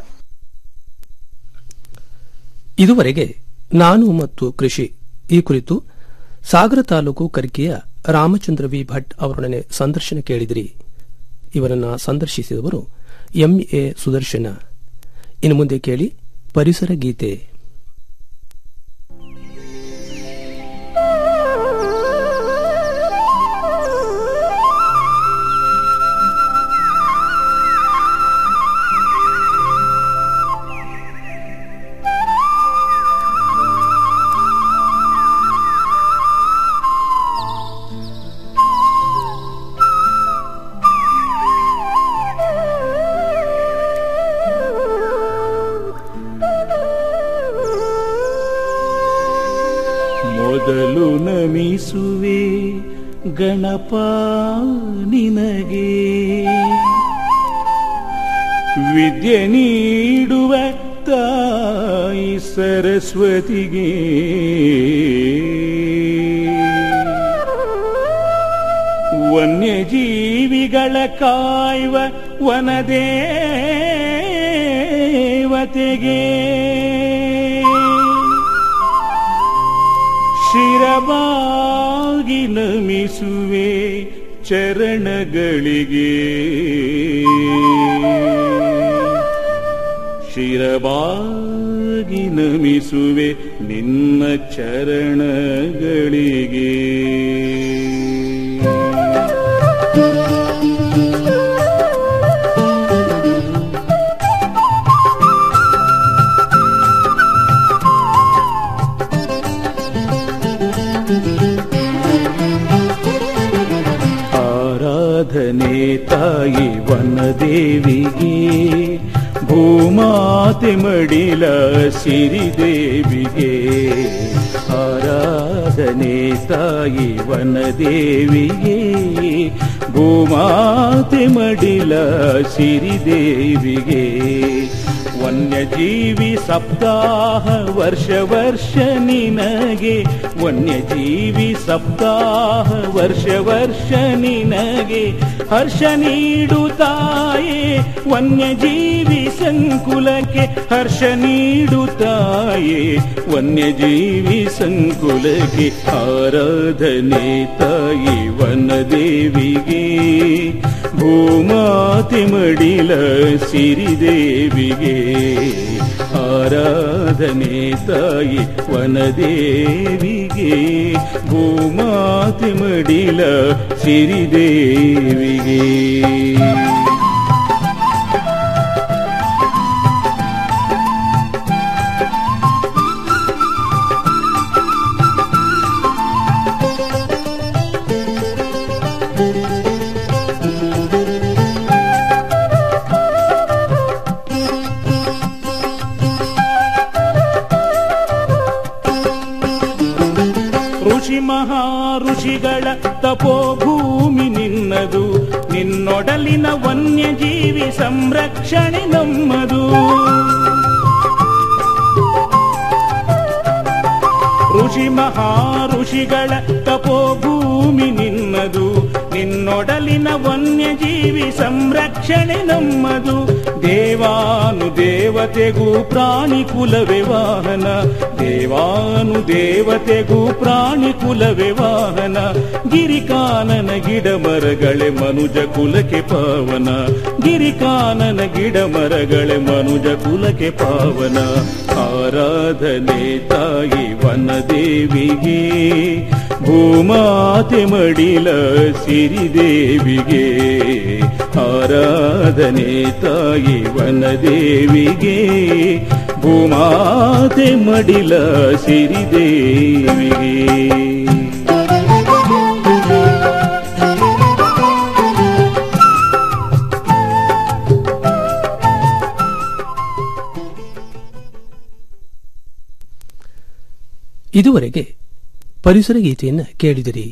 ಇದುವರೆಗೆ ನಾನು ಮತ್ತು ಕೃಷಿ ಈ ಕುರಿತು ಸಾಗರ ತಾಲೂಕು ಕರ್ಕಿಯ ರಾಮಚಂದ್ರ ವಿ ಭಟ್ ಅವರೊಡನೆ ಸಂದರ್ಶನ ಕೇಳಿದಿರಿ ಇವರನ್ನ ಸಂದರ್ಶಿಸಿದವರು ಎಂಎ ಸುದರ್ಶನ ಇನ್ನು ಮುಂದೆ ಕೇಳಿ ಪರಿಸರ ಗೀತೆ ಮೊದಲು ನಮಿಸುವೆ ಗಣಪ ನಿನಗೆ ವಿದ್ಯೆ ನೀಡುವ ತಾಯಿ ಸರಸ್ವತಿಗೆ ವನ್ಯಜೀವಿಗಳ ಕಾಯುವ ವನದೇವತೆಗೆ ಶಿರಬಾಗಿ ನಮಿಸುವೆ ಚರಣಗಳಿಗೆ ಶಿರಬಾಗಿ ನಮಿಸುವೆ ನಿನ್ನ ಚರಣಗಳಿಗೆ ಆರಾಧನೆ ತಾಯಿ ವನದೇವಿಗೆ ಭೂಮಾತೆ ಮಡಿಲ ಸಿರಿದೇವಿಗೆ ಆರಾಧನೆ ತಾಯಿ ವನದೇವಿಗೆ ಭೂಮಾತೆ ಮಡಿಲ ಸಿರಿದೇವಿಗೆ ವನ್ಯಜೀವಿ ಸಪ್ತಾಹ ವರ್ಷ ವರ್ಷ ನಿನಗೆ ವನ್ಯಜೀವಿ ಸಪ್ತಾಹ ವರ್ಷ ವರ್ಷ ನಿನಗೆ ಹರ್ಷ ನೀಡುತ್ತಾಯೇ ವನ್ಯಜೀವಿ ಸಂಕುಲಕ್ಕೆ ಹರ್ಷ ನೀಡುತ್ತಾಯೇ ವನ್ಯಜೀವಿ ಸಂಕುಲಕ್ಕೆ ಆರಾಧನೆ ತಾಯಿ ವನದೇವಿಗೆ ಭೂಮಾತೆ ಮಡಿಲ ಸಿರಿದೇವಿಗೆ ಆರಾಧನೆ ತಾಯಿ ವನದೇವಿಗೆ ಭೂಮಾತೆ ಮಡಿಲ ಸಿರಿದೇವಿಗೆ ಋಷಿ ಮಹಾ ಋಷಿಗಳ ತಪೋಭೂಮಿ ನಿನ್ನದು ನಿನ್ನೊಡಲಿನ ವನ್ಯಜೀವಿ ಸಂರಕ್ಷಣೆ ನಮ್ಮದು ಋಷಿ ಮಹಾ ಋಷಿಗಳ ತಪೋಭೂಮಿ ನಿನ್ನದು ನಿನ್ನೊಡಲಿನ ವನ್ಯಜೀವಿ ಸಂರಕ್ಷಣೆ ನಮ್ಮದು ದೇವಾನು ದೇವತೆಗೂ ಪ್ರಾಣಿ ಕುಲವೇ ವಾಹನ ದೇವಾನು ದೇವತೆಗೂ ಪ್ರಾಣಿ ಕುಲವೇ ವಾಹನ ಗಿರಿಕಾನನ ಗಿಡ ಮರಗಳೇ ಮನುಜ ಕುಲಕ್ಕೆ ಪಾವನ ಗಿರಿಕಾನನ ಗಿಡ ಮರಗಳೇ ಮನುಜ ಕುಲಕ್ಕೆ ಪಾವನ ಆರಾಧನೆ ತಾಯಿ ವನದೇವಿಗೆ ಭೂಮಾತೆ ಮಡಿಲ ಸಿರಿದೇವಿಗೆ ಆರಾಧನೆ ತಾಯಿ ವನದೇವಿಗೆ ಭೂಮಾತೆ ಮಡಿಲ ಸಿರಿದೇವಿಗೆ ಇದುವರೆಗೆ ಪರಿಸರ ಗೀತೆಯನ್ನ ಕೇಳಿದಿರಿ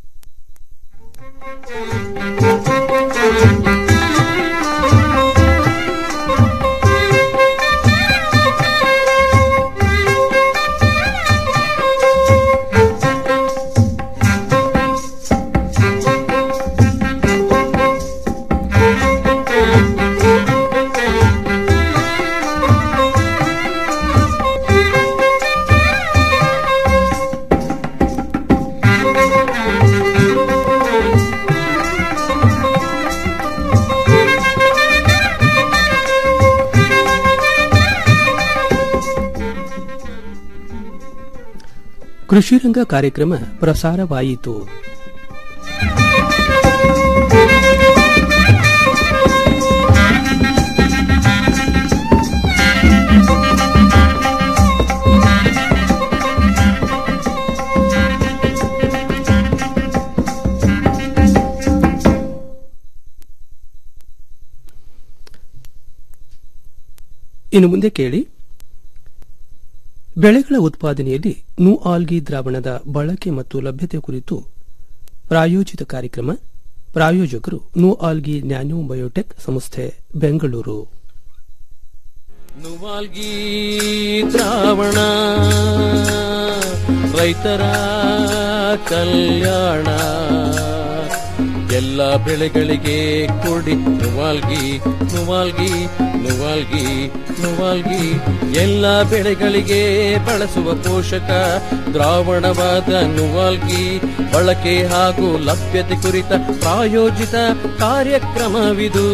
ಕೃಷಿರಂಗ ಕಾರ್ಯಕ್ರಮ ಪ್ರಸಾರವಾಯಿತು ಇನ್ನು ಮುಂದೆ ಕೇಳಿ ಬೆಳೆಗಳ ಉತ್ಪಾದನೆಯಲ್ಲಿ ನು ಆಲ್ಗಿ ದ್ರಾವಣದ ಬಳಕೆ ಮತ್ತು ಲಭ್ಯತೆ ಕುರಿತು ಪ್ರಾಯೋಜಿತ ಕಾರ್ಯಕ್ರಮ ಪ್ರಾಯೋಜಕರು ನು ಆಲ್ಗಿ ನ್ಯಾನೋ ಬಯೋಟೆಕ್ ಸಂಸ್ಥೆ ಬೆಂಗಳೂರು ನುವಾಲ್ಗಿ ದ್ರಾವಣ ರೈತರ ಕಲ್ಯಾಣ ಎಲ್ಲ ಬೆಳೆಗಳಿಗೆ ಕೊಡಿ ನುವಾಲ್ಗಿ ನುವಾಲ್ಗಿ ನುವಾಲ್ಗಿ ನುವಾಲ್ಗಿ ಎಲ್ಲ ಬೆಳೆಗಳಿಗೆ ಬಳಸುವ ಪೋಷಕ ದ್ರಾವಣವಾದ ನುವಾಲ್ಗಿ ಬಳಕೆ ಹಾಗೂ ಲಭ್ಯತೆ ಕುರಿತ ಪ್ರಾಯೋಜಿತ ಕಾರ್ಯಕ್ರಮವಿದು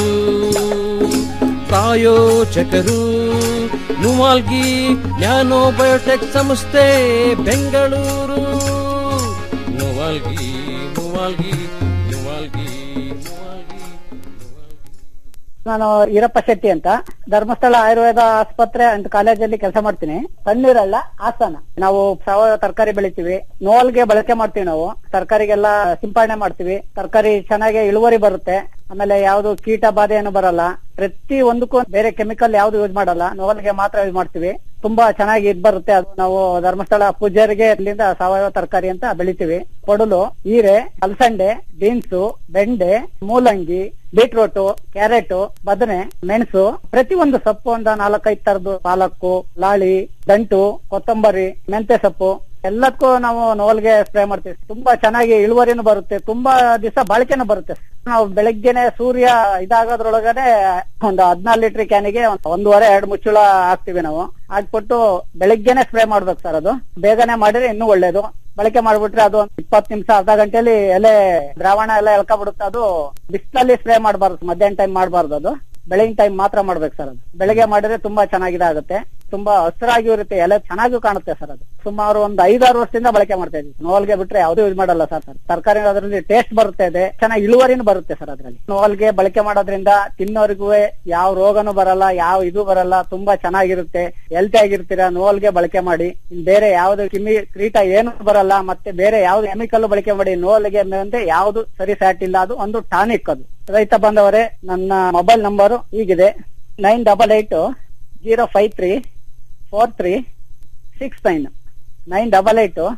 ಪ್ರಾಯೋಜಕರು ನುವಾಲ್ಗಿ ನ್ಯಾನೋ ಬಯೋಟೆಕ್ ಸಂಸ್ಥೆ ಬೆಂಗಳೂರು ನುವಾಲ್ಗಿ ನುವಾಲ್ಗಿ ನುವಾಲ್ಗಿ ನುವಾಲ್ಗಿ ನಾನು ಈರಪ್ಪ ಶೆಟ್ಟಿ ಅಂತ ಧರ್ಮಸ್ಥಳ ಆಯುರ್ವೇದ ಆಸ್ಪತ್ರೆ ಅಂಡ್ ಕಾಲೇಜಲ್ಲಿ ಕೆಲಸ ಮಾಡ್ತೀನಿ ತಣ್ಣೀರಲ್ಲ ಹಾಸನ ನಾವು ಸಾವಯವ ತರಕಾರಿ ಬೆಳಿತೀವಿ ನೋಲ್ಗೆ ಬಳಕೆ ಮಾಡ್ತೀವಿ ನಾವು ತರಕಾರಿಗೆಲ್ಲ ಸಿಂಪರಣೆ ಮಾಡ್ತೀವಿ ತರಕಾರಿ ಚೆನ್ನಾಗಿ ಇಳುವರಿ ಬರುತ್ತೆ ಆಮೇಲೆ ಯಾವ್ದು ಕೀಟ ಬಾಧೆ ಏನು ಬರಲ್ಲ ಪ್ರತಿ ಒಂದಕ್ಕೂ ಬೇರೆ ಕೆಮಿಕಲ್ ಯಾವ್ದು ಯೂಸ್ ಮಾಡಲ್ಲ ನೋಲ್ಗೆ ಮಾತ್ರ ಯೂಸ್ ಮಾಡ್ತೀವಿ ತುಂಬಾ ಚೆನ್ನಾಗಿ ಇದ್ ಬರುತ್ತೆ ಅದು ನಾವು ಧರ್ಮಸ್ಥಳ ಪೂಜಾರಿಗೆ ಅಲ್ಲಿಂದ ಸಾವಯವ ತರಕಾರಿ ಅಂತ ಬೆಳಿತೀವಿ ಕೊಡಲು ಹೀರೆ ಅಲಸಂಡೆ ಬೀನ್ಸು ಬೆಂಡೆ ಮೂಲಂಗಿ ಬೀಟ್ರೂಟ್ ಕ್ಯಾರೆಟ್ ಬದನೆ ಮೆಣಸು ಪ್ರತಿ ಒಂದು ಸೊಪ್ಪು ಒಂದು ನಾಲ್ಕೈದು ತರದ್ದು ಪಾಲಕ್ಕು ಲಾಳಿ ದಂಟು ಕೊತ್ತಂಬರಿ ಮೆಂತೆ ಸೊಪ್ಪು ಎಲ್ಲದಕ್ಕೂ ನಾವು ನೋಲ್ಗೆ ಸ್ಪ್ರೇ ಮಾಡ್ತೀವಿ ತುಂಬಾ ಚೆನ್ನಾಗಿ ಇಳುವರಿನೂ ಬರುತ್ತೆ ತುಂಬಾ ದಿವಸ ಬಾಳಿಕೆನೂ ಬರುತ್ತೆ ನಾವು ಬೆಳಗ್ಗೆನೆ ಸೂರ್ಯ ಇದಾಗೋದ್ರೊಳಗಡೆ ಒಂದು ಹದಿನಾರು ಲೀಟರ್ ಕ್ಯಾನಿಗೆ ಒಂದೂವರೆ ಎರಡು ಮುಚ್ಚುಳ ಹಾಕ್ತಿವಿ ನಾವು ಹಾಕ್ಬಿಟ್ಟು ಬೆಳಗ್ಗೆನೆ ಸ್ಪ್ರೇ ಮಾಡ್ಬೇಕು ಸರ್ ಅದು ಬೇಗನೆ ಮಾಡಿದ್ರೆ ಇನ್ನೂ ಒಳ್ಳೇದು ಬಳಕೆ ಮಾಡ್ಬಿಟ್ರೆ ಅದು ಒಂದ್ ಇಪ್ಪತ್ತು ನಿಮಿಷ ಅರ್ಧ ಗಂಟೆಲಿ ಎಲೆ ದ್ರಾವಣ ಎಲ್ಲ ಎಳ್ಕೊಬಿಡುತ್ತೆ ಅದು ಬಿಸಿಲಲ್ಲಿ ಸ್ಪ್ರೇ ಮಾಡಬಾರ್ದು ಮಧ್ಯಾಹ್ನ ಟೈಮ್ ಮಾಡಬಾರ್ದು ಅದು ಬೆಳಗಿನ ಟೈಮ್ ಮಾತ್ರ ಮಾಡ್ಬೇಕು ಸರ್ ಅದು ಬೆಳಗ್ಗೆ ಮಾಡಿದ್ರೆ ತುಂಬಾ ಚೆನ್ನಾಗಿದೆ ಆಗುತ್ತೆ ತುಂಬಾ ಹಸಿರಾಗಿ ಇರುತ್ತೆ ಎಲೆ ಚೆನ್ನಾಗೂ ಕಾಣುತ್ತೆ ಸರ್ ಅದು ಸುಮಾರು ಒಂದು ಐದಾರು ವರ್ಷದಿಂದ ಬಳಕೆ ಮಾಡ್ತಾ ಇದ್ದೀವಿ ನೋಲ್ಗೆ ಬಿಟ್ರೆ ಯಾವ್ದು ಯೂಸ್ ಮಾಡಲ್ಲ ಸರ್ ತರಕಾರಿ ಅದರಲ್ಲಿ ಟೇಸ್ಟ್ ಬರುತ್ತೆ ಇದೆ ಚೆನ್ನಾಗಿ ಇಳುವರಿನೂ ಬರುತ್ತೆ ಸರ್ ಅದ್ರಲ್ಲಿ ನೋಲ್ಗೆ ಬಳಕೆ ಮಾಡೋದ್ರಿಂದ ತಿನ್ನೋರಿಗೂ ಯಾವ ರೋಗನೂ ಬರಲ್ಲ ಯಾವ ಇದು ಬರಲ್ಲ ತುಂಬಾ ಚೆನ್ನಾಗಿರುತ್ತೆ ಹೆಲ್ತಿ ಆಗಿರ್ತೀರಾ ನೋಲ್ಗೆ ಬಳಕೆ ಮಾಡಿ ಇನ್ ಬೇರೆ ಯಾವ್ದು ಕಿಮಿ ಕ್ರೀಟ ಏನು ಬರಲ್ಲ ಮತ್ತೆ ಬೇರೆ ಯಾವ್ದು ಕೆಮಿಕಲ್ ಬಳಕೆ ಮಾಡಿ ನೋಲ್ಗೆ ಅಂದ್ರೆ ಯಾವ್ದು ಸರಿ ಫ್ಯಾಟ್ ಇಲ್ಲ ಅದು ಒಂದು ಟಾನಿಕ್ ಅದು ರೈತ ಬಂದವರೇ ನನ್ನ ಮೊಬೈಲ್ ನಂಬರು ಹೀಗಿದೆ nine double eight zero five three four three six nine nine double eight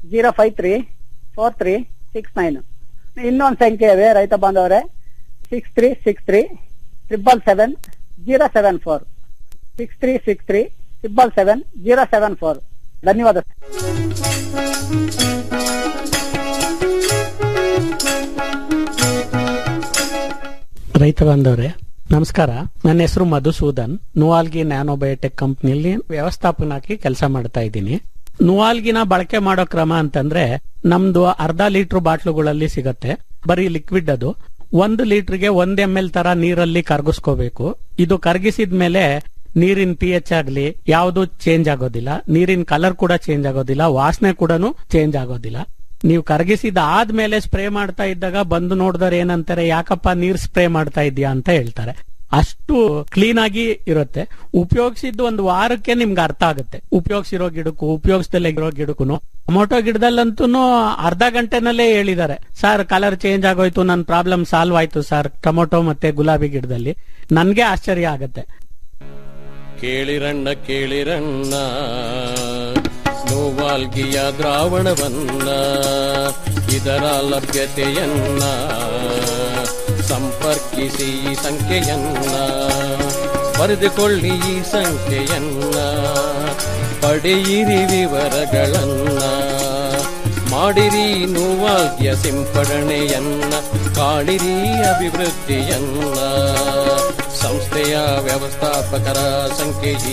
zero five three four three six nine ಇನ್ನೊಂದು ಸಂಖ್ಯೆ ಇದೆ ರೈತ ಬಾಂಧವರೇ six three six three triple seven zero seven four six three six three triple seven zero seven four ಧನ್ಯವಾದ ರೈತ ಬಾಂಧವ್ರೆ ನಮಸ್ಕಾರ ನನ್ನ ಹೆಸರು ಮಧುಸೂದನ್ ನುವಾಲ್ಗಿ ನ್ಯಾನೋಬಯೋಟೆಕ್ ಕಂಪ್ನಿಯಲ್ಲಿ ವ್ಯವಸ್ಥಾಪನಾಗಿ ಕೆಲಸ ಮಾಡ್ತಾ ಇದ್ದೀನಿ ನುವಾಲ್ಗಿನ ಬಳಕೆ ಮಾಡೋ ಕ್ರಮ ಅಂತಂದ್ರೆ ನಮ್ದು ಅರ್ಧ ಲೀಟರ್ ಬಾಟ್ಲುಗಳಲ್ಲಿ ಸಿಗತ್ತೆ ಬರೀ ಲಿಕ್ವಿಡ್ ಅದು ಒಂದು ಲೀಟರ್ಗೆ ಒಂದ್ ಎಂ ಎಲ್ ತರ ನೀರಲ್ಲಿ ಕರಗಿಸ್ಕೋಬೇಕು ಇದು ಕರಗಿಸಿದ್ಮೇಲೆ ನೀರಿನ ಪಿ ಎಚ್ ಆಗ್ಲಿ ಯಾವುದು ಚೇಂಜ್ ಆಗೋದಿಲ್ಲ ನೀರಿನ ಕಲರ್ ಕೂಡ ಚೇಂಜ್ ಆಗೋದಿಲ್ಲ ವಾಸನೆ ಕೂಡ ಚೇಂಜ್ ಆಗೋದಿಲ್ಲ ನೀವು ಕರಗಿಸಿದ ಆದ್ಮೇಲೆ ಸ್ಪ್ರೇ ಮಾಡ್ತಾ ಇದ್ದಾಗ ಬಂದು ನೋಡಿದವ್ರು ಏನಂತಾರೆ ಯಾಕಪ್ಪ ನೀರ್ ಸ್ಪ್ರೇ ಮಾಡ್ತಾ ಇದೀಯಾ ಅಂತ ಹೇಳ್ತಾರೆ ಅಷ್ಟು ಕ್ಲೀನ್ ಆಗಿ ಇರುತ್ತೆ ಉಪಯೋಗಿಸಿದ್ದು ಒಂದು ವಾರಕ್ಕೆ ನಿಮ್ಗೆ ಅರ್ಥ ಆಗುತ್ತೆ ಉಪಯೋಗಿಸಿರೋ ಗಿಡಕ್ಕೂ ಉಪಯೋಗಿಸದಲ್ಲೇ ಇರೋ ಗಿಡಕ್ಕೂ ಟೊಮೊಟೊ ಗಿಡದಲ್ಲಂತೂ ಅರ್ಧ ಗಂಟೆನಲ್ಲೇ ಹೇಳಿದ್ದಾರೆ ಸರ್ ಕಲರ್ ಚೇಂಜ್ ಆಗೋಯ್ತು ನನ್ನ ಪ್ರಾಬ್ಲಮ್ ಸಾಲ್ವ್ ಆಯ್ತು ಸರ್ ಟೊಮೊಟೊ ಮತ್ತೆ ಗುಲಾಬಿ ಗಿಡದಲ್ಲಿ ನನ್ಗೆ ಆಶ್ಚರ್ಯ ಆಗತ್ತೆ ಕೇಳಿರಣ್ಣ ಕೇಳಿರಣ್ಣ ನೋವಾಲ್ಗಿಯ ದ್ರಾವಣವನ್ನ ಇದರ ಲಭ್ಯತೆಯನ್ನ ಸಂಪರ್ಕಿಸಿ ಈ ಸಂಖ್ಯೆಯನ್ನ ಬರೆದುಕೊಳ್ಳಿ ಈ ಸಂಖ್ಯೆಯನ್ನ ಪಡೆಯಿರಿ ವಿವರಗಳನ್ನ ಮಾಡಿರಿ ನೋವಾಲ್ಗಿಯ ಸಿಂಪಡಣೆಯನ್ನ ಕಾಣಿರಿ ಅಭಿವೃದ್ಧಿಯನ್ನ ಸಂಸ್ಥೆಯ ವ್ಯವಸ್ಥಾಪಕರ ಸಂಖ್ಯೆ